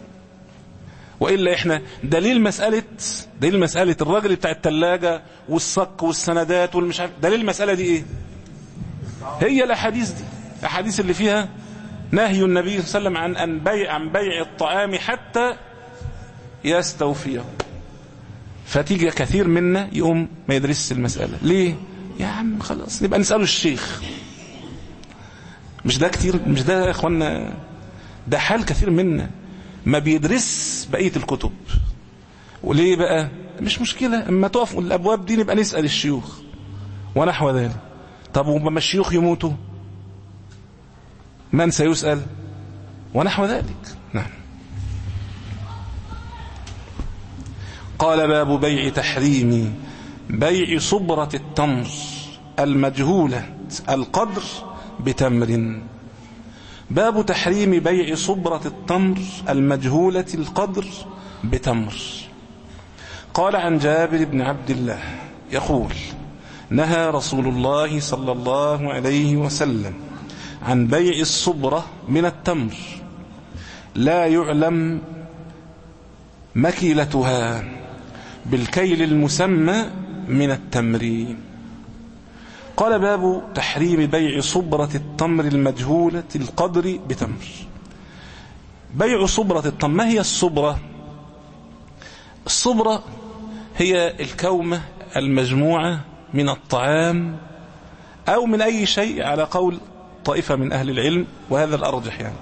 وإلا إحنا دليل مسألة دليل مسألة الراجل بتاع التلاجة والصك والسندات والمش عارف دليل المسألة دي إيه هي الأحاديث دي الأحاديث اللي فيها نهي النبي صلى الله عليه وسلم عن أن بيع عن بيع الطعام حتى يستوفيه فتيجي كثير منا يقوم ما يدرسش المسألة ليه يا عم خلاص نبقى نسأله الشيخ مش ده كتير مش ده يا اخوانا ده حال كثير منا ما بيدرس بقية الكتب وليه بقى مش مشكلة اما تقف الابواب دي نبقى نسأل الشيوخ ونحو ذلك طب وما الشيوخ يموتوا من سيسأل ونحو ذلك نعم قال باب بيع تحريم بيع صبرة التمر المجهولة القدر بتمر باب تحريم بيع صبرة التمر المجهولة القدر بتمر قال عن جابر بن عبد الله يقول نهى رسول الله صلى الله عليه وسلم عن بيع الصبرة من التمر لا يعلم مكيلتها بالكيل المسمى من التمر قال باب تحريم بيع صبرة التمر المجهولة القدر بتمر بيع صبرة التمر ما هي الصبرة الصبرة هي الكومة المجموعة من الطعام أو من أي شيء على قول طائفة من أهل العلم وهذا الأرجح يعني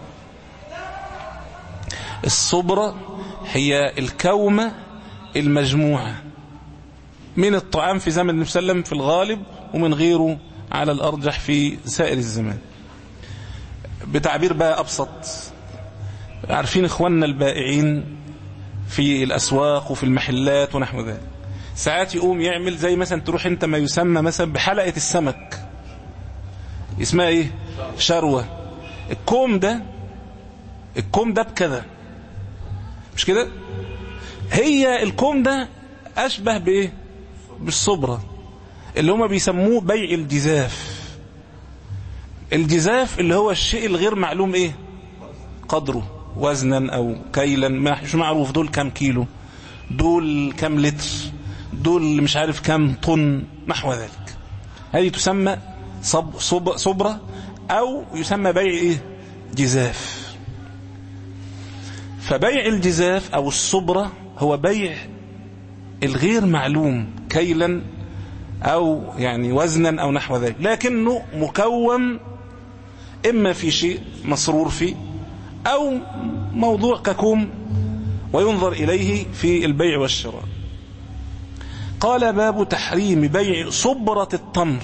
الصبرة هي الكومة المجموعة من الطعام في زمن النبي صلى الله عليه وسلم في الغالب ومن غيره على الأرجح في سائر الزمان بتعبير بقى أبسط عارفين إخواننا البائعين في الأسواق وفي المحلات ونحو ذلك ساعات يقوم يعمل زي مثلا تروح انت ما يسمى مثلا بحلقة السمك اسمها ايه شروة الكوم ده الكوم ده بكذا مش كده هي الكوم ده اشبه بايه بالصبرة اللي هما بيسموه بيع الجزاف الجزاف اللي هو الشيء الغير معلوم ايه قدره وزنا او كيلا مش معروف دول كام كيلو دول كام لتر دول مش عارف كام طن نحو ذلك هذه تسمى صب صب صبرة او يسمى بيع ايه جزاف فبيع الجزاف او الصبرة هو بيع الغير معلوم كيلا أو يعني وزنا أو نحو ذلك لكنه مكون إما في شيء مسرور فيه أو موضوع ككوم وينظر إليه في البيع والشراء قال باب تحريم بيع صبرة التمر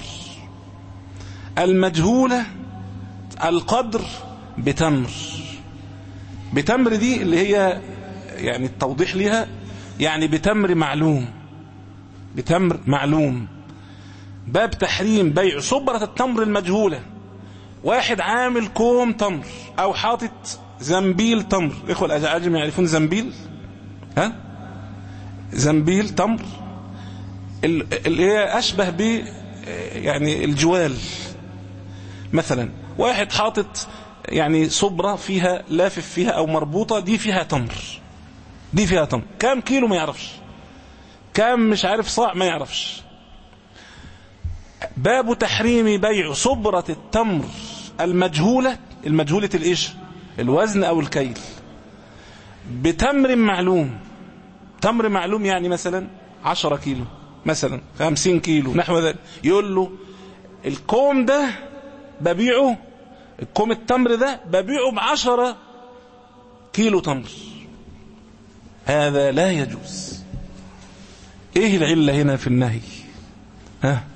المجهولة القدر بتمر بتمر دي اللي هي يعني التوضيح لها يعني بتمر معلوم بتمر معلوم باب تحريم بيع صبرة التمر المجهولة واحد عامل كوم تمر او حاطط زنبيل تمر اخوة الاعاجم يعرفون زنبيل ها زنبيل تمر ال- اللي هي اشبه ب يعني الجوال مثلا واحد حاطط يعني صبرة فيها لافف فيها او مربوطة دي فيها تمر دي فيها تمر كام كيلو ما يعرفش كام مش عارف صاع ما يعرفش باب تحريم بيع صبرة التمر المجهولة المجهولة الايش الوزن او الكيل بتمر معلوم تمر معلوم يعني مثلا عشرة كيلو مثلا خمسين كيلو نحو ذلك يقول له الكوم ده ببيعه الكوم التمر ده ببيعه بعشرة كيلو تمر هذا لا يجوز ايه العلة هنا في النهي ها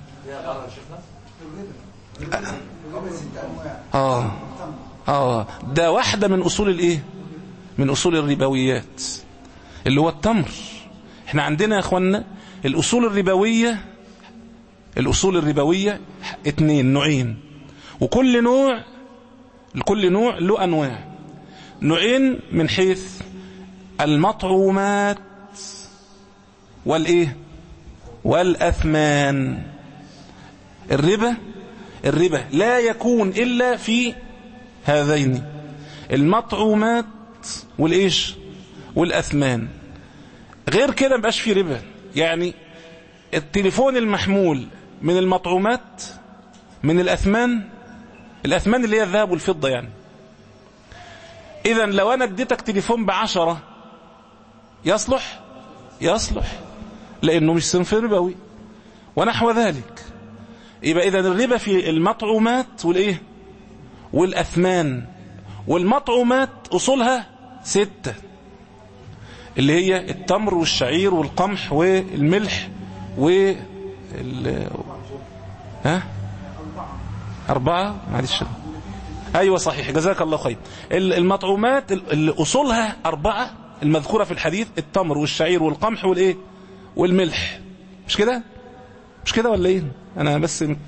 اه اه ده واحدة من اصول الايه من اصول الربويات اللي هو التمر احنا عندنا يا اخوانا الاصول الربوية الاصول الربوية اتنين نوعين وكل نوع لكل نوع له انواع نوعين من حيث المطعومات والايه والاثمان الربا الربا لا يكون الا في هذين المطعومات والايش والاثمان غير كده مبقاش في ربا يعني التليفون المحمول من المطعومات من الاثمان الاثمان اللي هي الذهب والفضة يعني اذا لو انا اديتك تليفون بعشرة يصلح يصلح لانه مش صنف ربوي ونحو ذلك يبقى اذا الربا في المطعومات والايه والاثمان والمطعومات اصولها ستة اللي هي التمر والشعير والقمح والملح و ال... ها أربعة معلش أيوة صحيح جزاك الله خير ال- المطعومات ال- اللي أصولها أربعة المذكورة في الحديث التمر والشعير والقمح والإيه والملح مش كده مش كده ولا إيه أنا بس مت...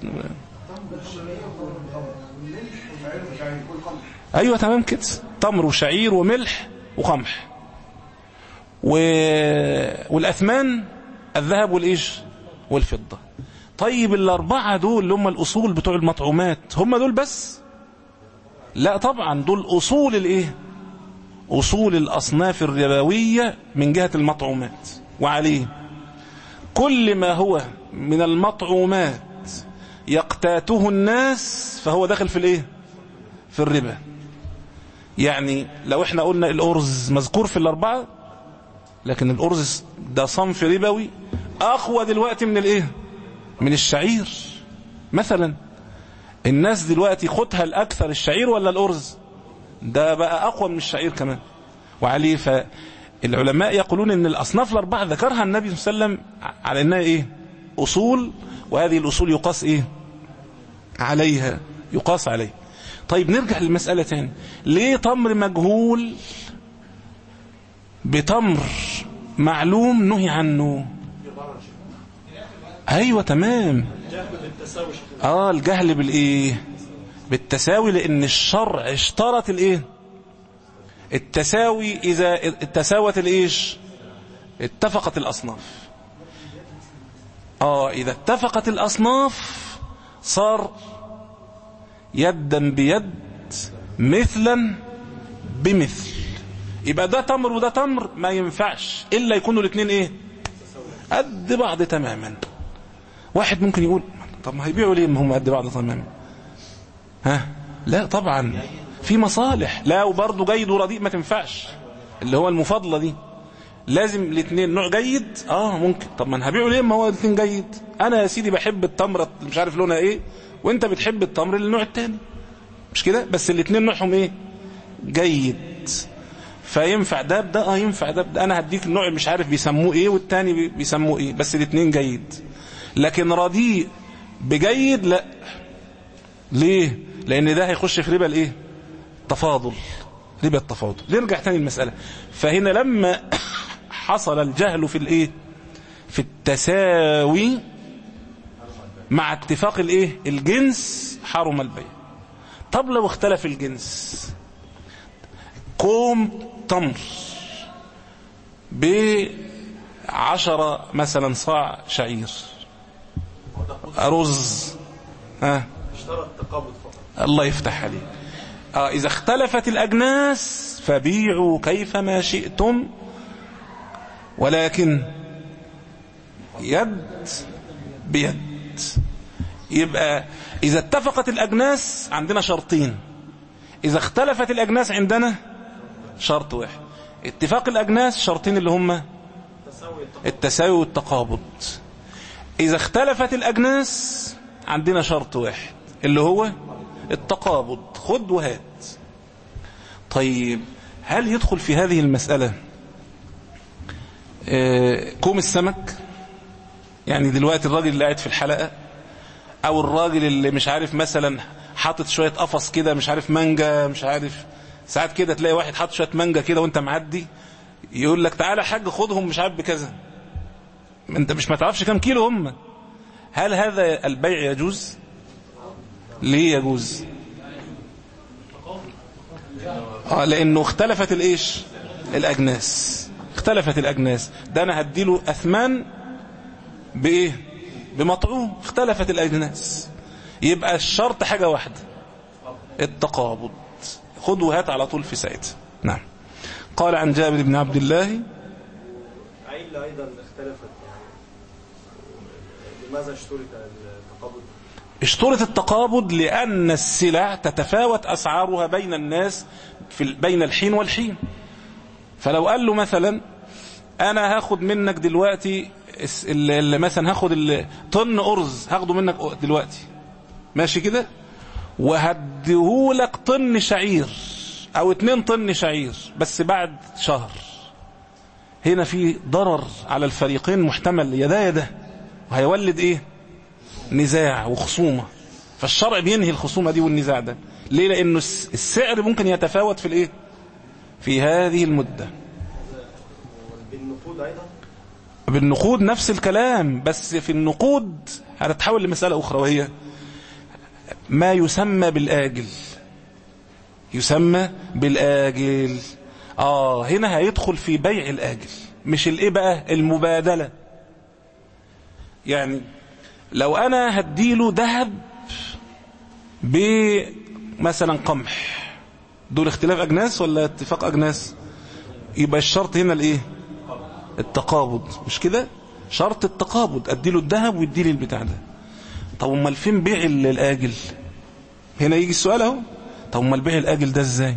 أيوة تمام كده تمر وشعير وملح وقمح و... والأثمان الذهب والإيش والفضة طيب الأربعة دول اللي هم الأصول بتوع المطعومات هم دول بس لا طبعا دول أصول الإيه أصول الأصناف الربوية من جهة المطعومات وعليه كل ما هو من المطعومات يقتاته الناس فهو داخل في الإيه في الربا يعني لو احنا قلنا الأرز مذكور في الأربعة لكن الأرز ده صنف ربوي أقوى دلوقتي من الإيه من الشعير مثلا الناس دلوقتي خدها الأكثر الشعير ولا الأرز ده بقى أقوى من الشعير كمان وعليه فالعلماء يقولون ان الأصناف الأربعة ذكرها النبي صلى الله عليه وسلم على أنها إيه أصول وهذه الأصول يقاس إيه عليها يقاس عليه طيب نرجع للمسألة تاني ليه تمر مجهول بتمر معلوم نهي عنه ايوه تمام اه الجهل بالايه بالتساوي لان الشرع اشترط الايه التساوي اذا تساوت الايش اتفقت الاصناف اه اذا اتفقت الاصناف صار يدا بيد مثلا بمثل يبقى ده تمر وده تمر ما ينفعش الا يكونوا الاثنين ايه قد بعض تماما واحد ممكن يقول طب ما هيبيعوا ليه ما هم قد بعض تماما ها لا طبعا في مصالح لا وبرضه جيد ورديء ما تنفعش اللي هو المفاضله دي لازم الاثنين نوع جيد اه ممكن طب ما انا هبيعه ليه ما هو الاثنين جيد انا يا سيدي بحب التمره اللي مش عارف لونها ايه وانت بتحب التمر اللي النوع الثاني مش كده بس الاثنين نوعهم ايه جيد فينفع ده بده اه ينفع ده بده انا هديك النوع اللي مش عارف بيسموه ايه والتاني بي- بيسموه ايه بس الاثنين جيد لكن رديء بجيد لا ليه لان ده هيخش في ربا الايه تفاضل ربا التفاضل نرجع تاني المسألة فهنا لما حصل الجهل في الايه في التساوي مع اتفاق الايه الجنس حرم البيع طب لو اختلف الجنس كوم تمر بعشرة مثلا صاع شعير رز ها اشترط تقابض فقط الله يفتح عليك آه إذا اختلفت الأجناس فبيعوا كيفما شئتم ولكن يد بيد يبقى إذا اتفقت الأجناس عندنا شرطين إذا اختلفت الأجناس عندنا شرط واحد اتفاق الأجناس شرطين اللي هما تساوي التقابض التساوي والتقابض إذا اختلفت الأجناس عندنا شرط واحد اللي هو التقابض خد وهات طيب هل يدخل في هذه المسألة آه، كوم السمك يعني دلوقتي الراجل اللي قاعد في الحلقة او الراجل اللي مش عارف مثلا حاطط شوية قفص كده مش عارف مانجا مش عارف ساعات كده تلاقي واحد حاطط شوية مانجا كده وانت معدي يقول لك تعالى يا حاج خدهم مش عارف بكذا ما انت مش ما تعرفش كام كيلو هم هل هذا البيع يجوز ليه يجوز اه لانه اختلفت الايش الاجناس اختلفت الاجناس ده انا هديله اثمان بايه بمطعوم اختلفت الاجناس يبقى الشرط حاجة واحدة التقابض خد وهات على طول في ساعتها نعم قال عن جابر بن عبد الله عيلة أيضا اختلفت يعني لماذا اشترط التقابض اشترط التقابض لأن السلع تتفاوت أسعارها بين الناس في ال- بين الحين والحين فلو قال له مثلا أنا هاخد منك دلوقتي الس- ال- ال- مثلا هاخد ال- طن أرز هاخده منك دلوقتي ماشي كده وهديهولك طن شعير أو اتنين طن شعير بس بعد شهر هنا في ضرر على الفريقين محتمل يدا يدا وهيولد ايه نزاع وخصومة فالشرع بينهي الخصومة دي والنزاع ده ليه لأنه الس- السعر ممكن يتفاوت في الايه في هذه المدة بالنقود أيضا بالنقود نفس الكلام بس في النقود هتتحول لمسألة أخرى وهي ما يسمى بالآجل يسمى بالآجل آه هنا هيدخل في بيع الآجل مش الإيه بقى المبادلة يعني لو أنا هديله ذهب بمثلا قمح دول اختلاف أجناس ولا اتفاق أجناس يبقى الشرط هنا الإيه التقابض مش كده شرط التقابض اديله الذهب ويديلي البتاع ده طب امال فين بيع ال- الاجل هنا يجي السؤال اهو طب امال بيع الاجل ده ازاي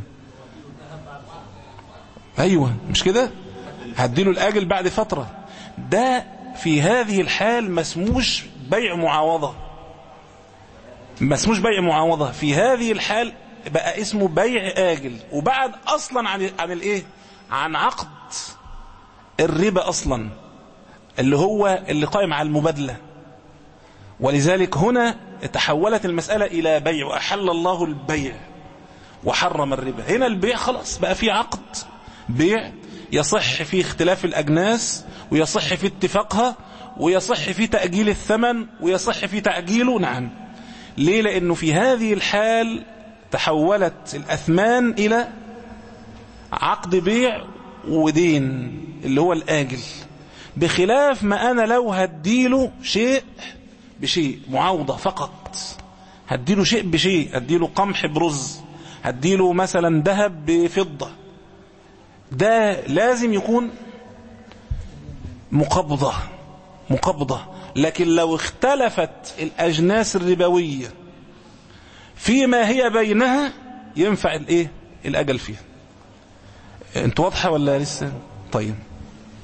ايوه مش كده هديله الاجل بعد فتره ده في هذه الحال ما اسموش بيع معاوضه ما اسموش بيع معاوضه في هذه الحال بقى اسمه بيع اجل وبعد اصلا عن عن الايه عن عقد الربا اصلا اللي هو اللي قائم على المبادله ولذلك هنا تحولت المسألة إلى بيع وأحل الله البيع وحرم الربا هنا البيع خلاص بقى في عقد بيع يصح فيه اختلاف الأجناس ويصح فيه اتفاقها ويصح فيه تأجيل الثمن ويصح فيه تعجيله نعم ليه لأنه في هذه الحال تحولت الأثمان إلى عقد بيع ودين اللي هو الآجل بخلاف ما أنا لو هديله شيء بشيء معاوضة فقط هديله شيء بشيء هديله قمح برز هديله مثلا ذهب بفضة ده لازم يكون مقبضة مقبضة لكن لو اختلفت الأجناس الربوية فيما هي بينها ينفع الايه الأجل فيها انت واضحة ولا لسه طيب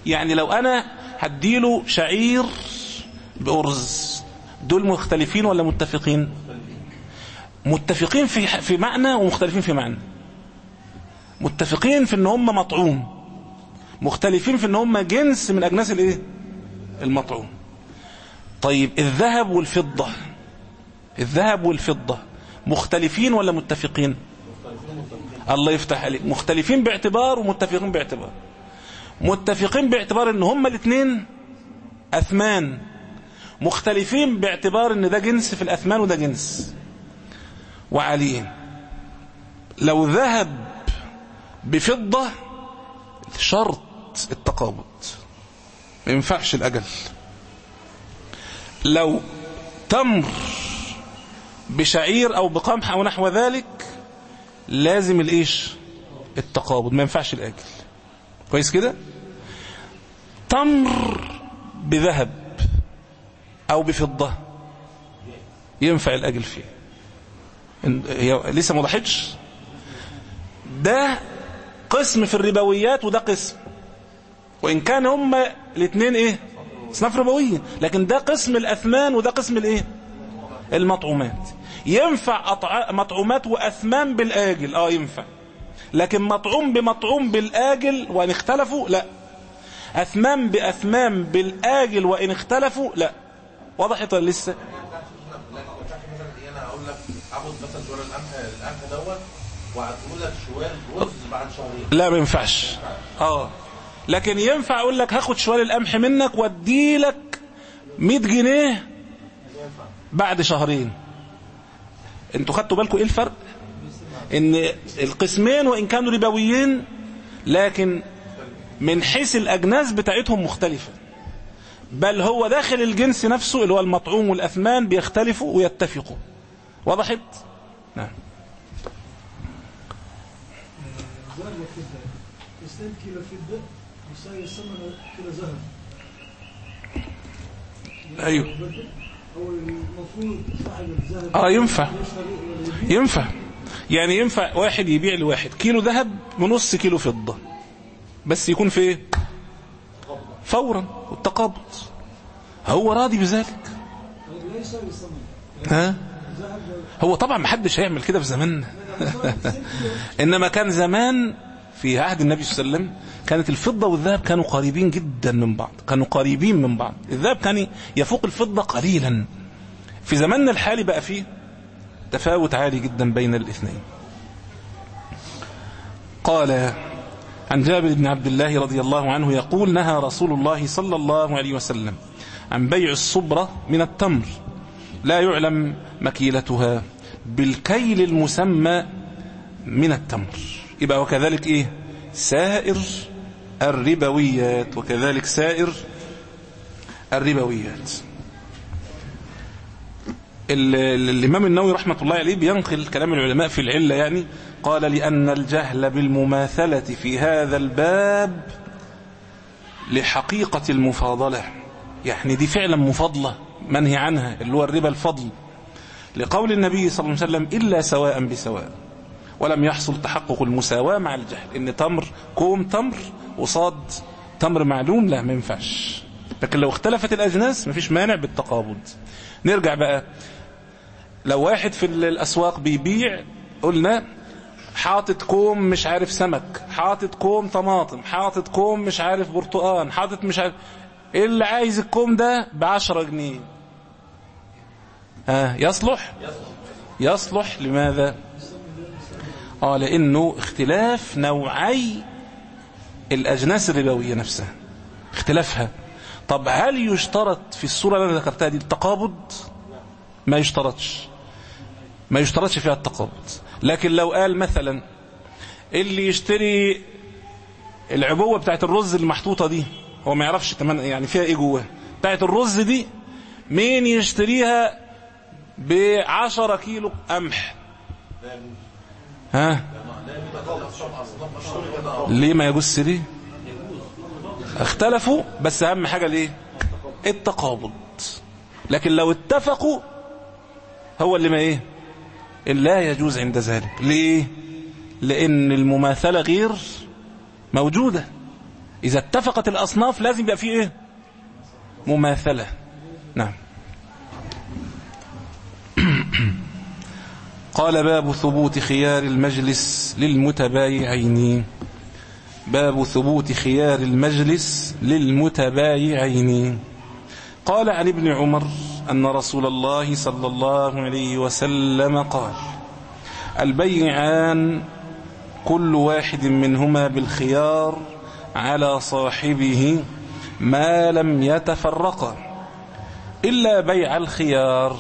يعني لو انا هديله شعير بأرز دول مختلفين ولا متفقين متفقين في في معنى ومختلفين في معنى متفقين في ان هم مطعوم مختلفين في ان هم جنس من اجناس الايه المطعوم طيب الذهب والفضة الذهب والفضة مختلفين ولا متفقين الله يفتح عليك مختلفين باعتبار ومتفقين باعتبار متفقين باعتبار ان هما الاثنين اثمان مختلفين باعتبار ان ده جنس في الاثمان وده جنس وعليين لو ذهب بفضة شرط التقابض ما ينفعش الأجل لو تمر بشعير أو بقمح أو نحو ذلك لازم الإيش التقابض ما ينفعش الأجل كويس كده تمر بذهب أو بفضة ينفع الأجل فيه هي لسه ما ضحتش ده قسم في الربويات وده قسم وإن كان هما الاثنين إيه اصناف ربوية لكن ده قسم الأثمان وده قسم الإيه المطعومات ينفع أطع... مطعومات وأثمان بالآجل آه ينفع لكن مطعوم بمطعوم بالآجل وإن اختلفوا لا أثمان بأثمان بالآجل وإن اختلفوا لا وضحت ولا لسه انا اقول لك اخد مثلا دور القمح القمح دوت وهديه لك شوال رز بعد شهرين لا ما ينفعش اه لكن ينفع اقول لك هاخد شوال القمح منك وادي لك 100 جنيه بعد شهرين انتوا خدتوا بالكم ايه الفرق ان القسمين وان كانوا ربويين لكن من حيث الاجناس بتاعتهم مختلفه بل هو داخل الجنس نفسه اللي هو المطعوم والاثمان بيختلفوا ويتفقوا وضحت نعم ذهب وفضة اثنين كيلو فضة يساوي ثمن كيلو ذهب ايوه هو المفروض صاحب الذهب اه ينفع يشتري ولا يبيع ينفع يعني ينفع واحد يبيع لواحد كيلو ذهب بنص كيلو فضة بس يكون في ايه فورا والتقابض هو راضي بذلك لا يساوي الثمن ها هو طبعا ما حدش هيعمل كده في زماننا انما كان زمان في عهد النبي صلى الله عليه وسلم كانت الفضة والذهب كانوا قريبين جدا من بعض كانوا قريبين من بعض الذهب كان يفوق الفضة قليلا في زماننا الحالي بقى فيه تفاوت عالي جدا بين الاثنين قال عن جابر بن عبد الله رضي الله عنه يقول نهى رسول الله صلى الله عليه وسلم عن بيع الصبرة من التمر لا يعلم مكيلتها بالكيل المسمى من التمر يبقى وكذلك ايه سائر الربويات وكذلك سائر الربويات ال- ال- الإمام النووي رحمة الله عليه بينقل كلام العلماء في العلة يعني قال لأن الجهل بالمماثلة في هذا الباب لحقيقة المفاضلة يعني دي فعلا مفاضلة منهي عنها اللي هو الربا الفضل لقول النبي صلى الله عليه وسلم إلا سواء بسواء ولم يحصل تحقق المساواة مع الجهل إن تمر كوم تمر وصاد تمر معلوم لا ما ينفعش لكن لو اختلفت الأجناس مفيش مانع بالتقابض نرجع بقى لو واحد في الأسواق بيبيع قلنا حاطط كوم مش عارف سمك حاطط كوم طماطم حاطط كوم مش عارف برتقان حاطط مش عارف إيه اللي عايز الكوم ده بعشرة جنيه ها يصلح يصلح لماذا اه لانه اختلاف نوعي الاجناس الربويه نفسها اختلافها طب هل يشترط في الصوره اللي انا ذكرتها دي التقابض ما يشترطش ما يشترطش فيها التقابض لكن لو قال مثلا اللي يشتري العبوه بتاعت الرز المحطوطه دي هو ما يعرفش كمان يعني فيها ايه جواه بتاعت الرز دي مين يشتريها بعشرة كيلو قمح ها ليه ما يجوز ليه اختلفوا بس اهم حاجة ليه التقابض لكن لو اتفقوا هو اللي ما ايه اللي لا يجوز عند ذلك ليه لان المماثلة غير موجودة إذا اتفقت الأصناف لازم يبقى فيه إيه مماثلة نعم قال باب ثبوت خيار المجلس للمتبايعين باب ثبوت خيار المجلس للمتبايعين قال عن ابن عمر أن رسول الله صلى الله عليه وسلم قال البيعان كل واحد منهما بالخيار على صاحبه ما لم يتفرقا إلا بيع الخيار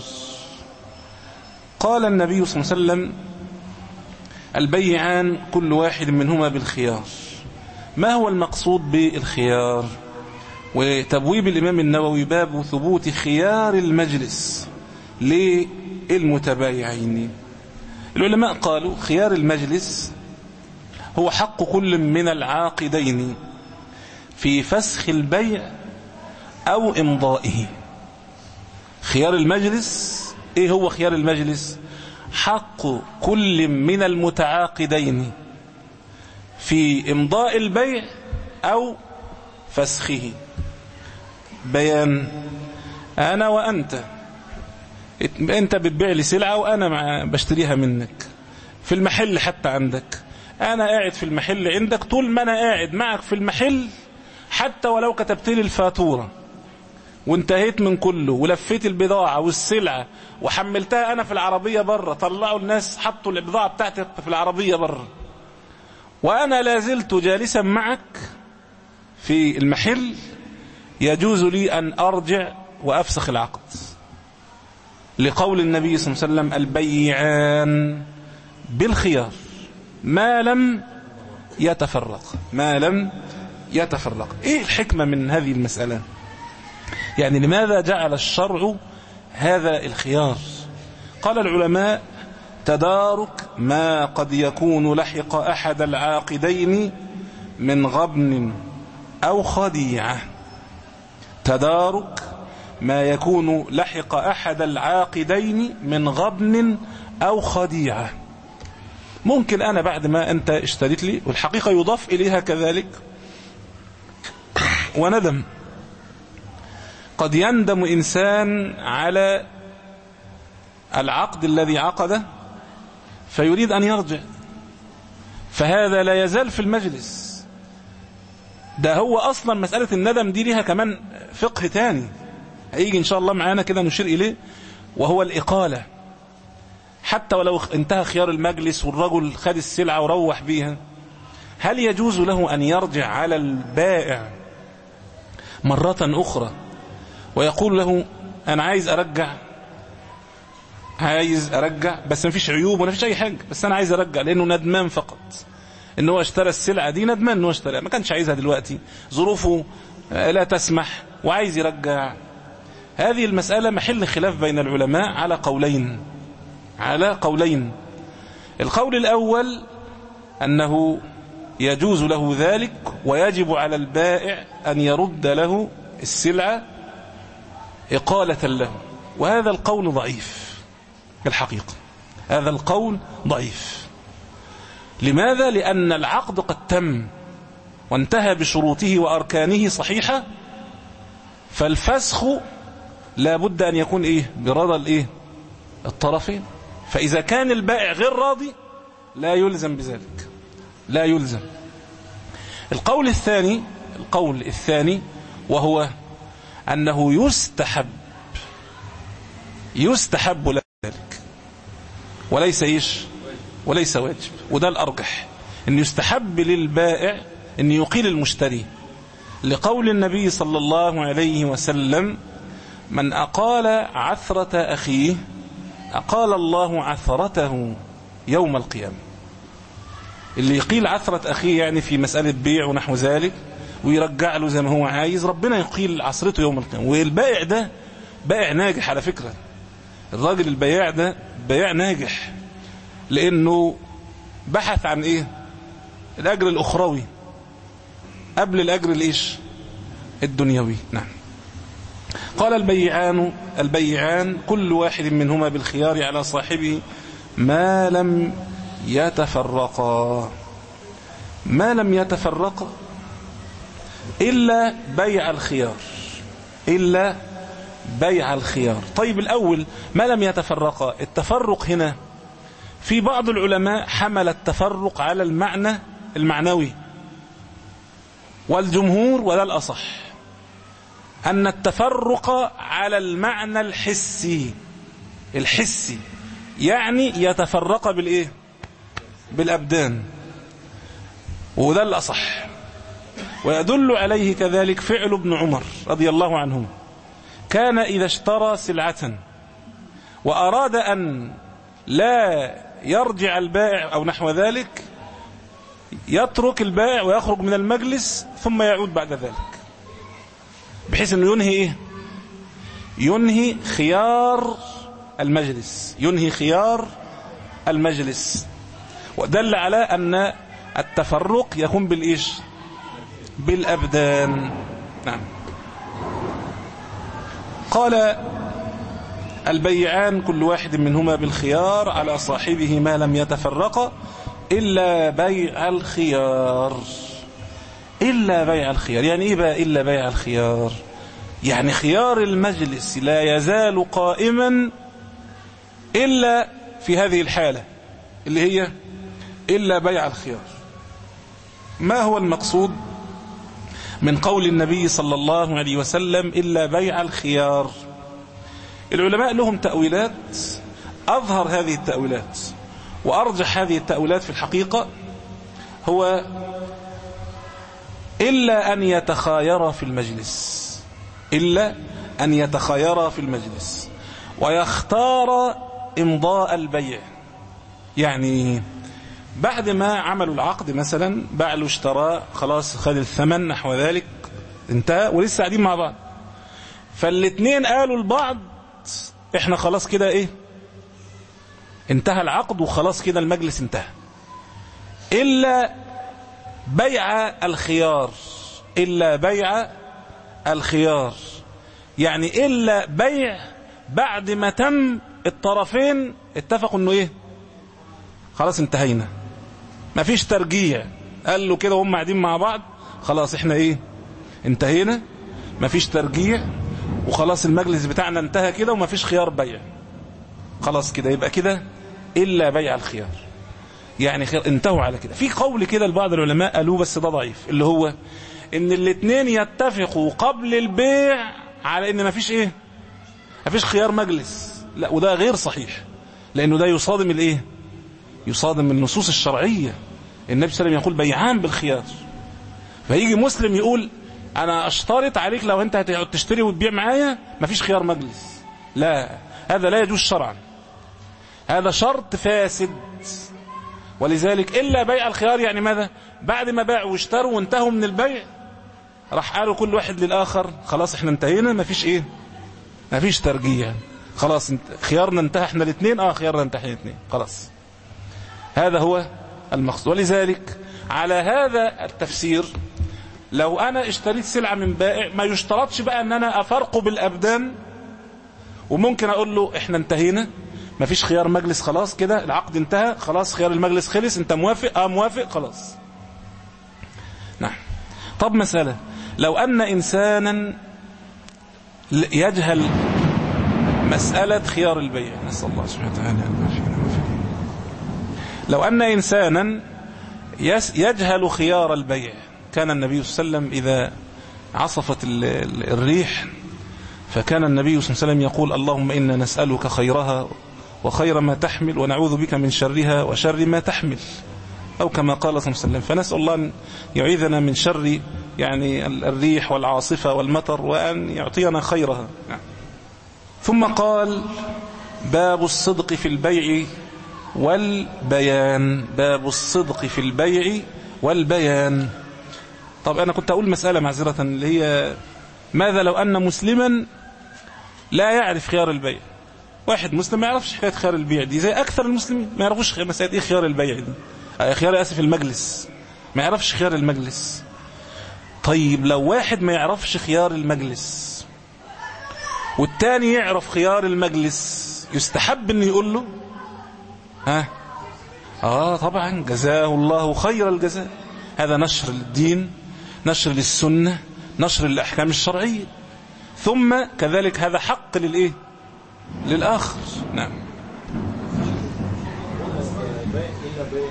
قال النبي صلى الله عليه وسلم البيعان كل واحد منهما بالخيار ما هو المقصود بالخيار وتبويب الإمام النووي باب ثبوت خيار المجلس للمتبايعين العلماء قالوا خيار المجلس هو حق كل من العاقدين في فسخ البيع أو إمضائه خيار المجلس إيه هو خيار المجلس حق كل من المتعاقدين في إمضاء البيع أو فسخه بيان أنا وأنت أنت بتبيع لي سلعة وأنا بشتريها منك في المحل حتى عندك أنا قاعد في المحل عندك طول ما أنا قاعد معك في المحل حتى ولو كتبت لي الفاتورة وانتهيت من كله ولفيت البضاعة والسلعة وحملتها أنا في العربية بره طلعوا الناس حطوا البضاعة بتاعتي في العربية بره وأنا لازلت جالسا معك في المحل يجوز لي أن أرجع وأفسخ العقد لقول النبي صلى الله عليه وسلم البيعان بالخيار ما لم يتفرق ما لم يتفرق ايه الحكمة من هذه المسألة يعني لماذا جعل الشرع هذا الخيار قال العلماء تدارك ما قد يكون لحق أحد العاقدين من غبن أو خديعة تدارك ما يكون لحق أحد العاقدين من غبن أو خديعة ممكن أنا بعد ما أنت اشتريت لي والحقيقة يضاف إليها كذلك وندم قد يندم إنسان على العقد الذي عقده فيريد أن يرجع فهذا لا يزال في المجلس ده هو أصلا مسألة الندم دي ليها كمان فقه تاني هيجي إن شاء الله معانا كده نشير إليه وهو الإقالة حتى ولو انتهى خيار المجلس والرجل خد السلعة وروح بيها هل يجوز له أن يرجع على البائع مرة أخرى ويقول له أنا عايز أرجع عايز أرجع بس ما فيش عيوب ولا فيش أي حاجة بس أنا عايز أرجع لأنه ندمان فقط إن هو اشترى السلعة دي ندمان إن هو اشترى ما كانش عايزها دلوقتي ظروفه لا تسمح وعايز يرجع هذه المسألة محل خلاف بين العلماء على قولين على قولين القول الأول أنه يجوز له ذلك ويجب على البائع أن يرد له السلعة إقالة له وهذا القول ضعيف الحقيقة هذا القول ضعيف لماذا؟ لأن العقد قد تم وانتهى بشروطه وأركانه صحيحة فالفسخ لا بد أن يكون إيه برضا الإيه الطرفين فإذا كان البائع غير راضي لا يلزم بذلك لا يلزم القول الثاني القول الثاني وهو أنه يستحب يستحب ذلك وليس إيش وليس واجب وده الأرجح أن يستحب للبائع أن يقيل المشتري لقول النبي صلى الله عليه وسلم من أقال عثرة أخيه أقال الله عثرته يوم القيامة اللي يقيل عثرة أخيه يعني في مسألة بيع ونحو ذلك ويرجع له زي ما هو عايز ربنا يقيل عصرته يوم القيامة والبائع ده بائع ناجح على فكرة الراجل البياع ده بياع ناجح لأنه بحث عن إيه الأجر الأخروي قبل الأجر الإيش الدنيوي نعم قال البيعان البيعان كل واحد منهما بالخيار على صاحبه ما لم يتفرقا ما لم يتفرقا إلا بيع الخيار إلا بيع الخيار طيب الأول ما لم يتفرقا التفرق هنا في بعض العلماء حمل التفرق على المعنى المعنوي والجمهور ولا الأصح أن التفرق على المعنى الحسي الحسي يعني يتفرق بالإيه بالأبدان وده الأصح ويدل عليه كذلك فعل ابن عمر رضي الله عنه كان إذا اشترى سلعة وأراد أن لا يرجع البائع أو نحو ذلك يترك البائع ويخرج من المجلس ثم يعود بعد ذلك بحيث أنه ينهي إيه؟ ينهي خيار المجلس ينهي خيار المجلس ودل على أن التفرق يكون بالإيش بالأبدان نعم قال البيعان كل واحد منهما بالخيار على صاحبه ما لم يتفرق إلا بيع الخيار إلا بيع الخيار يعني إيه بقى إلا بيع الخيار يعني خيار المجلس لا يزال قائما إلا في هذه الحالة اللي هي إلا بيع الخيار ما هو المقصود من قول النبي صلى الله عليه وسلم إلا بيع الخيار العلماء لهم تأويلات أظهر هذه التأويلات وأرجح هذه التأويلات في الحقيقة هو إلا أن يتخاير في المجلس إلا أن يتخاير في المجلس ويختار إمضاء البيع يعني بعد ما عملوا العقد مثلا باع له اشتراه خلاص خد الثمن نحو ذلك انتهى ولسه قاعدين مع بعض فالاثنين قالوا لبعض احنا خلاص كده ايه انتهى العقد وخلاص كده المجلس انتهى الا بيع الخيار الا بيع الخيار يعني الا بيع بعد ما تم الطرفين اتفقوا انه ايه خلاص انتهينا مفيش ترجيع قال له كده وهم قاعدين مع بعض خلاص احنا ايه انتهينا مفيش ترجيع وخلاص المجلس بتاعنا انتهى كده ومفيش خيار بيع خلاص كده يبقى كده الا بيع الخيار يعني خير انتهوا على كده في قول كده لبعض العلماء قالوه بس ده ضعيف اللي هو ان الاثنين يتفقوا قبل البيع على ان مفيش ايه مفيش خيار مجلس لا وده غير صحيح لانه ده يصادم الايه يصادم النصوص الشرعية النبي صلى الله عليه وسلم يقول بيعان بالخيار فيجي مسلم يقول انا اشترط عليك لو انت هتقعد تشتري وتبيع معايا مفيش خيار مجلس لا هذا لا يجوز شرعا هذا شرط فاسد ولذلك الا بيع الخيار يعني ماذا بعد ما باعوا واشتروا وانتهوا من البيع راح قالوا كل واحد للاخر خلاص احنا انتهينا مفيش ايه مفيش ترجيع خلاص خيارنا انتهى احنا الاثنين اه خيارنا انتهى احنا الاثنين خلاص هذا هو المقصود ولذلك على هذا التفسير لو أنا اشتريت سلعة من بائع ما يشترطش بقى أن أنا أفرقه بالأبدان وممكن أقول له إحنا انتهينا ما فيش خيار مجلس خلاص كده العقد انتهى خلاص خيار المجلس خلص انت موافق اه موافق خلاص نعم طب مسألة لو أن إنسانا يجهل مسألة خيار البيع نسأل الله سبحانه وتعالى أن يعافينا لو أن إنسانا يجهل خيار البيع كان النبي صلى الله عليه وسلم إذا عصفت الريح فكان النبي صلى الله عليه وسلم يقول اللهم إنا نسألك خيرها وخير ما تحمل ونعوذ بك من شرها وشر ما تحمل أو كما قال صلى الله عليه وسلم فنسأل الله أن يعيذنا من شر يعني الريح والعاصفة والمطر وأن يعطينا خيرها ثم قال باب الصدق في البيع والبيان باب الصدق في البيع والبيان طب أنا كنت أقول مسألة معذرة اللي هي ماذا لو أن مسلما لا يعرف خيار البيع واحد مسلم ما يعرفش حكاية خيار البيع دي زي أكثر المسلمين ما يعرفوش مسألة إيه خيار البيع دي آه خيار أسف المجلس ما يعرفش خيار المجلس طيب لو واحد ما يعرفش خيار المجلس والتاني يعرف خيار المجلس يستحب انه يقول له ها اه طبعا جزاه الله خير الجزاء هذا نشر للدين نشر للسنة نشر للأحكام الشرعية ثم كذلك هذا حق للإيه للآخر نعم بيع إلا بيع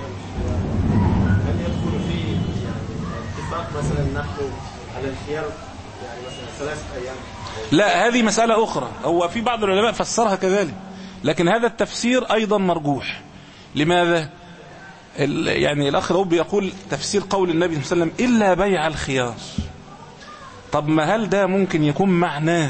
هل يدخل فيه يعني اتفاق مثلا نحن على الخيار يعني مثلا ثلاثة أيام لا هذه مسألة أخرى هو في بعض العلماء فسرها كذلك لكن هذا التفسير أيضا مرجوح لماذا ال- يعني الأخ الأوب يقول تفسير قول النبي صلى الله عليه وسلم إلا بيع الخيار طب ما هل ده ممكن يكون معناه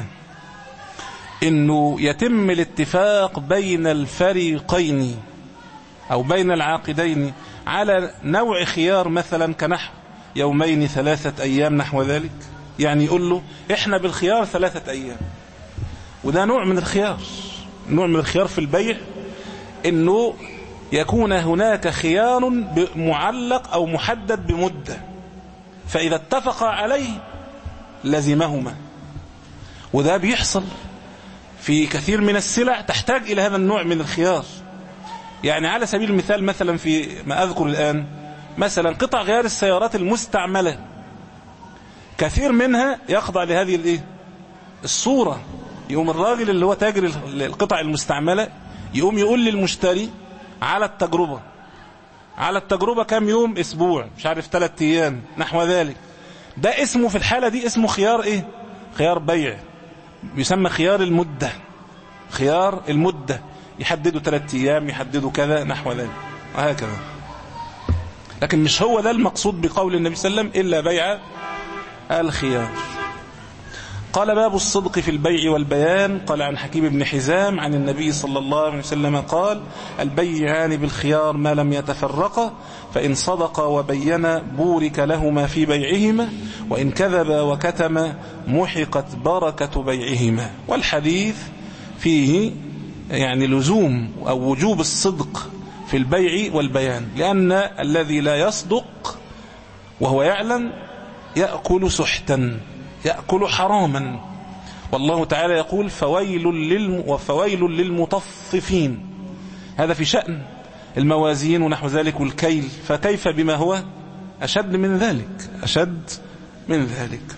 انه يتم الاتفاق بين الفريقين او بين العاقدين على نوع خيار مثلا كنحو يومين ثلاثة ايام نحو ذلك يعني يقول له احنا بالخيار ثلاثة ايام وده نوع من الخيار نوع من الخيار في البيع انه يكون هناك خيار معلق او محدد بمدة فاذا اتفق عليه لزمهما وده بيحصل في كثير من السلع تحتاج إلى هذا النوع من الخيار يعني على سبيل المثال مثلا في ما أذكر الآن مثلا قطع غيار السيارات المستعملة كثير منها يخضع لهذه الايه الصورة يقوم الراجل اللي هو تاجر القطع المستعملة يقوم يقول للمشتري على التجربة على التجربة كام يوم اسبوع مش عارف ثلاثة ايام نحو ذلك ده اسمه في الحالة دي اسمه خيار ايه خيار بيع يسمى خيار المدة خيار المدة يحددوا ثلاثة ايام يحددوا كذا نحو ذلك وهكذا لكن مش هو ده المقصود بقول النبي صلى الله عليه وسلم إلا بيع الخيار قال باب الصدق في البيع والبيان قال عن حكيم بن حزام عن النبي صلى الله عليه وسلم قال البيعان بالخيار ما لم يتفرقا فإن صدقا وبينا بورك لهما في بيعهما وإن كذبا وكتما محقت بركة بيعهما والحديث فيه يعني لزوم أو وجوب الصدق في البيع والبيان لأن الذي لا يصدق وهو يعلم يأكل سحتا يأكل حراما والله تعالى يقول فويل, للم وفويل للمطففين هذا في شأن الموازين ونحو ذلك والكيل فكيف بما هو أشد من ذلك أشد من ذلك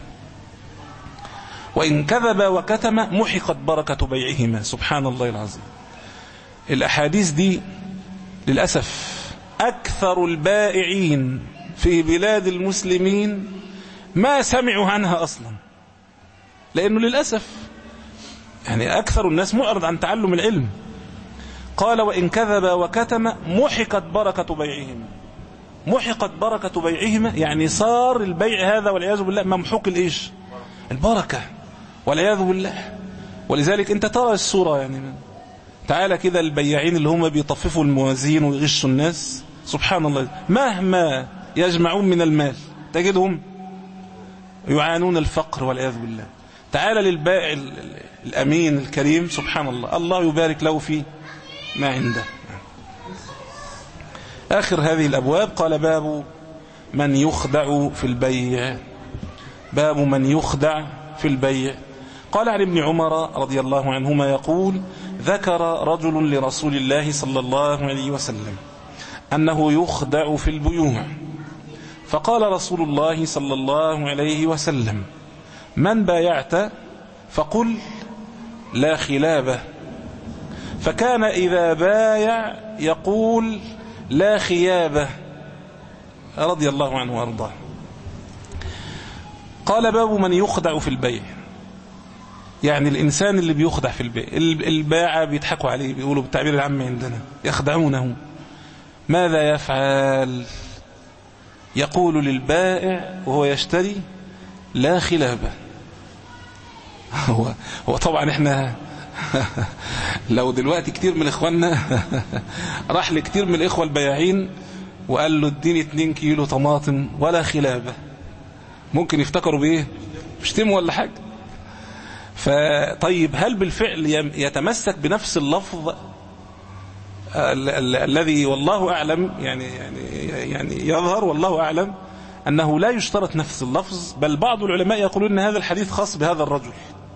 وإن كذب وكتم محقت بركة بيعهما سبحان الله العظيم الأحاديث دي للأسف أكثر البائعين في بلاد المسلمين ما سمعوا عنها أصلا لأنه للأسف يعني أكثر الناس معرض عن تعلم العلم قال وإن كذب وكتم محقت بركة بيعهما محقت بركة بيعهما يعني صار البيع هذا والعياذ بالله ممحوق الإيش البركة والعياذ بالله ولذلك انت ترى الصورة يعني تعالى كده البياعين اللي هم بيطففوا الموازين ويغشوا الناس سبحان الله مهما يجمعون من المال تجدهم يعانون الفقر والعياذ بالله تعالى للبائع الأمين الكريم سبحان الله الله يبارك له في ما عنده آخر هذه الأبواب قال باب من يخدع في البيع باب من يخدع في البيع قال عن ابن عمر رضي الله عنهما يقول ذكر رجل لرسول الله صلى الله عليه وسلم أنه يخدع في البيوع فقال رسول الله صلى الله عليه وسلم من بايعت فقل لا خلابه فكان إذا بايع يقول لا خيابه رضي الله عنه وارضاه قال باب من يخدع في البيع يعني الإنسان اللي بيخدع في البيع الباعة بيضحكوا عليه بيقولوا بالتعبير العام عندنا يخدعونه ماذا يفعل يقول للبائع وهو يشتري لا خلابه هو, هو طبعا احنا لو دلوقتي كتير من اخواننا راح لكتير من الاخوة البياعين وقال له اديني 2 كيلو طماطم ولا خلابه ممكن يفتكروا بايه يشتموا ولا حاجه فطيب هل بالفعل يتمسك بنفس اللفظ الذي والله أعلم يعني يعني يعني يظهر والله أعلم أنه لا يشترط نفس اللفظ بل بعض العلماء يقولون أن هذا الحديث خاص بهذا الرجل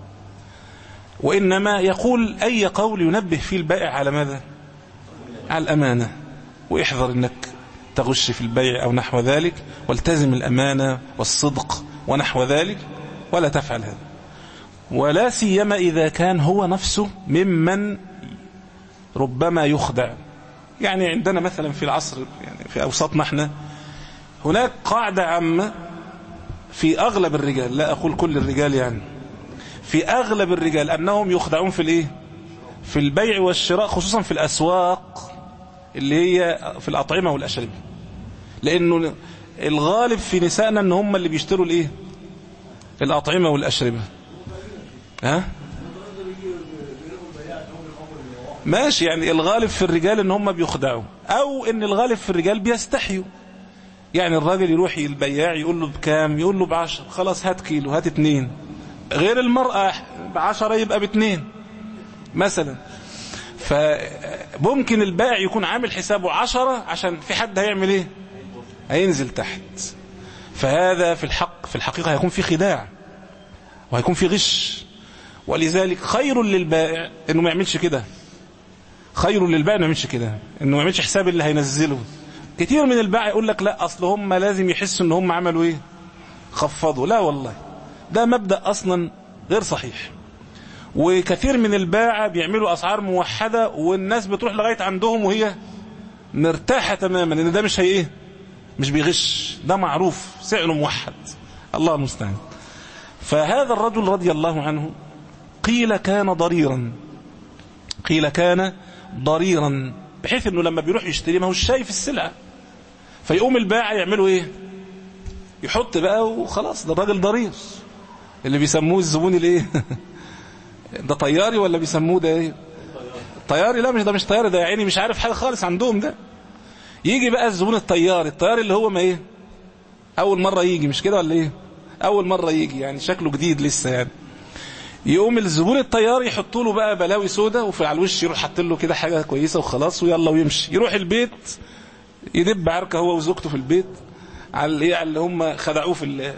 وإنما يقول أي قول ينبه فيه البائع على ماذا على الأمانة ويحذر أنك تغش في البيع أو نحو ذلك والتزم الأمانة والصدق ونحو ذلك ولا تفعل هذا ولا سيما إذا كان هو نفسه ممن ربما يخدع يعني عندنا مثلا في العصر يعني في أوساطنا احنا هناك قاعدة عامة في أغلب الرجال لا أقول كل الرجال يعني في أغلب الرجال أنهم يخدعون في الإيه في البيع والشراء خصوصا في الأسواق اللي هي في الأطعمة والأشربة لأنه الغالب في نسائنا أن هم اللي بيشتروا الإيه الأطعمة والأشربة ها ماشي يعني الغالب في الرجال ان هم بيخدعوا او ان الغالب في الرجال بيستحيوا يعني الراجل يروح البياع يقول له بكام يقول له بعشر خلاص هات كيلو هات اتنين غير المرأة بعشرة يبقى باتنين مثلا فممكن البائع يكون عامل حسابه عشرة عشان في حد هيعمل ايه هينزل تحت فهذا في الحق في الحقيقة هيكون في خداع وهيكون في غش ولذلك خير للبائع انه ما يعملش كده خير للبائع انه ما يعملش كده انه ما يعملش حساب اللي هينزله كتير من البائع يقول لك لا اصل هم لازم يحسوا ان هم عملوا ايه خفضوا لا والله ده مبدأ اصلا غير صحيح وكثير من الباعة بيعملوا اسعار موحدة والناس بتروح لغاية عندهم وهي مرتاحة تماما ان ده مش هي ايه مش بيغش ده معروف سعره موحد الله المستعان فهذا الرجل رضي الله عنه قيل كان ضريرا قيل كان ضريرا بحيث انه لما بيروح يشتري ما هو شايف السلعة فيقوم البائع يعملوا ايه يحط بقى وخلاص ده الراجل ضرير اللي بيسموه الزبون الايه ده طياري ولا بيسموه ده ايه طياري لا مش ده مش طياري ده يعني مش عارف حاجه خالص عندهم ده يجي بقى الزبون الطياري الطياري اللي هو ما ايه اول مره يجي مش كده ولا ايه اول مره يجي يعني شكله جديد لسه يعني يقوم الزبون الطيار يحطوا له بقى بلاوي سودا وفي على الوش يروح حاط له كده حاجه كويسه وخلاص ويلا ويمشي يروح البيت يدب عركه هو وزوجته في البيت على الايه على اللي هم خدعوه في ال...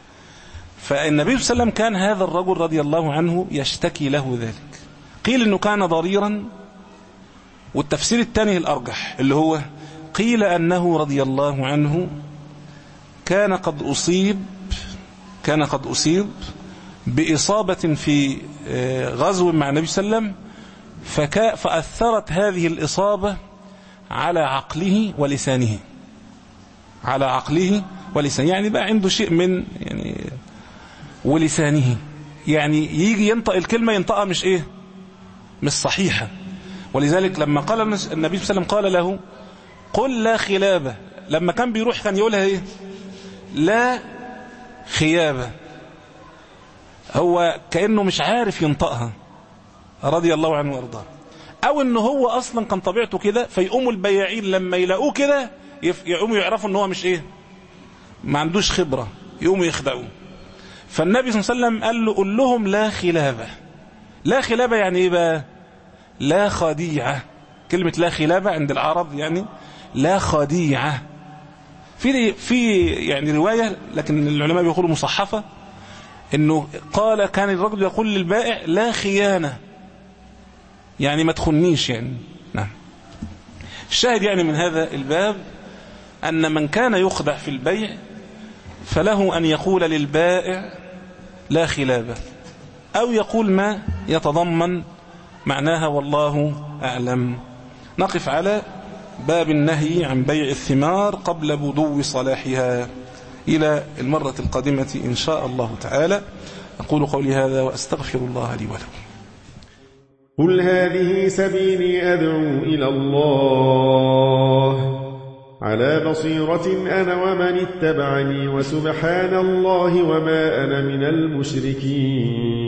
فالنبي صلى الله عليه وسلم كان هذا الرجل رضي الله عنه يشتكي له ذلك قيل انه كان ضريرا والتفسير الثاني الارجح اللي هو قيل انه رضي الله عنه كان قد اصيب كان قد اصيب بإصابة في غزو مع النبي صلى الله عليه وسلم فكا فأثرت هذه الإصابة على عقله ولسانه على عقله ولسانه يعني بقى عنده شيء من يعني ولسانه يعني يجي ينطق الكلمة ينطقها مش ايه مش صحيحة ولذلك لما قال النبي صلى الله عليه وسلم قال له قل لا خلابة لما كان بيروح كان يقولها ايه لا خيابة هو كأنه مش عارف ينطقها رضي الله عنه وارضاه او انه هو اصلا كان طبيعته كده فيقوموا البياعين لما يلاقوه كده يقوموا يعرفوا ان هو مش ايه ما عندوش خبرة يقوموا يخدعوه فالنبي صلى الله عليه وسلم قال له قل لهم لا خلابة لا خلابة يعني ايه بقى لا خديعة كلمة لا خلابة عند العرب يعني لا خديعة في في يعني رواية لكن العلماء بيقولوا مصحفة انه قال كان الرجل يقول للبائع لا خيانة يعني ما تخنيش يعني نعم الشاهد يعني من هذا الباب أن من كان يخدع في البيع فله أن يقول للبائع لا خلابة أو يقول ما يتضمن معناها والله أعلم نقف على باب النهي عن بيع الثمار قبل بدو صلاحها إلى المرة القادمة إن شاء الله تعالى أقول قولي هذا وأستغفر الله لي ولكم قل هذه سبيلي أدعو إلى الله على بصيرة أنا ومن اتبعني وسبحان الله وما أنا من المشركين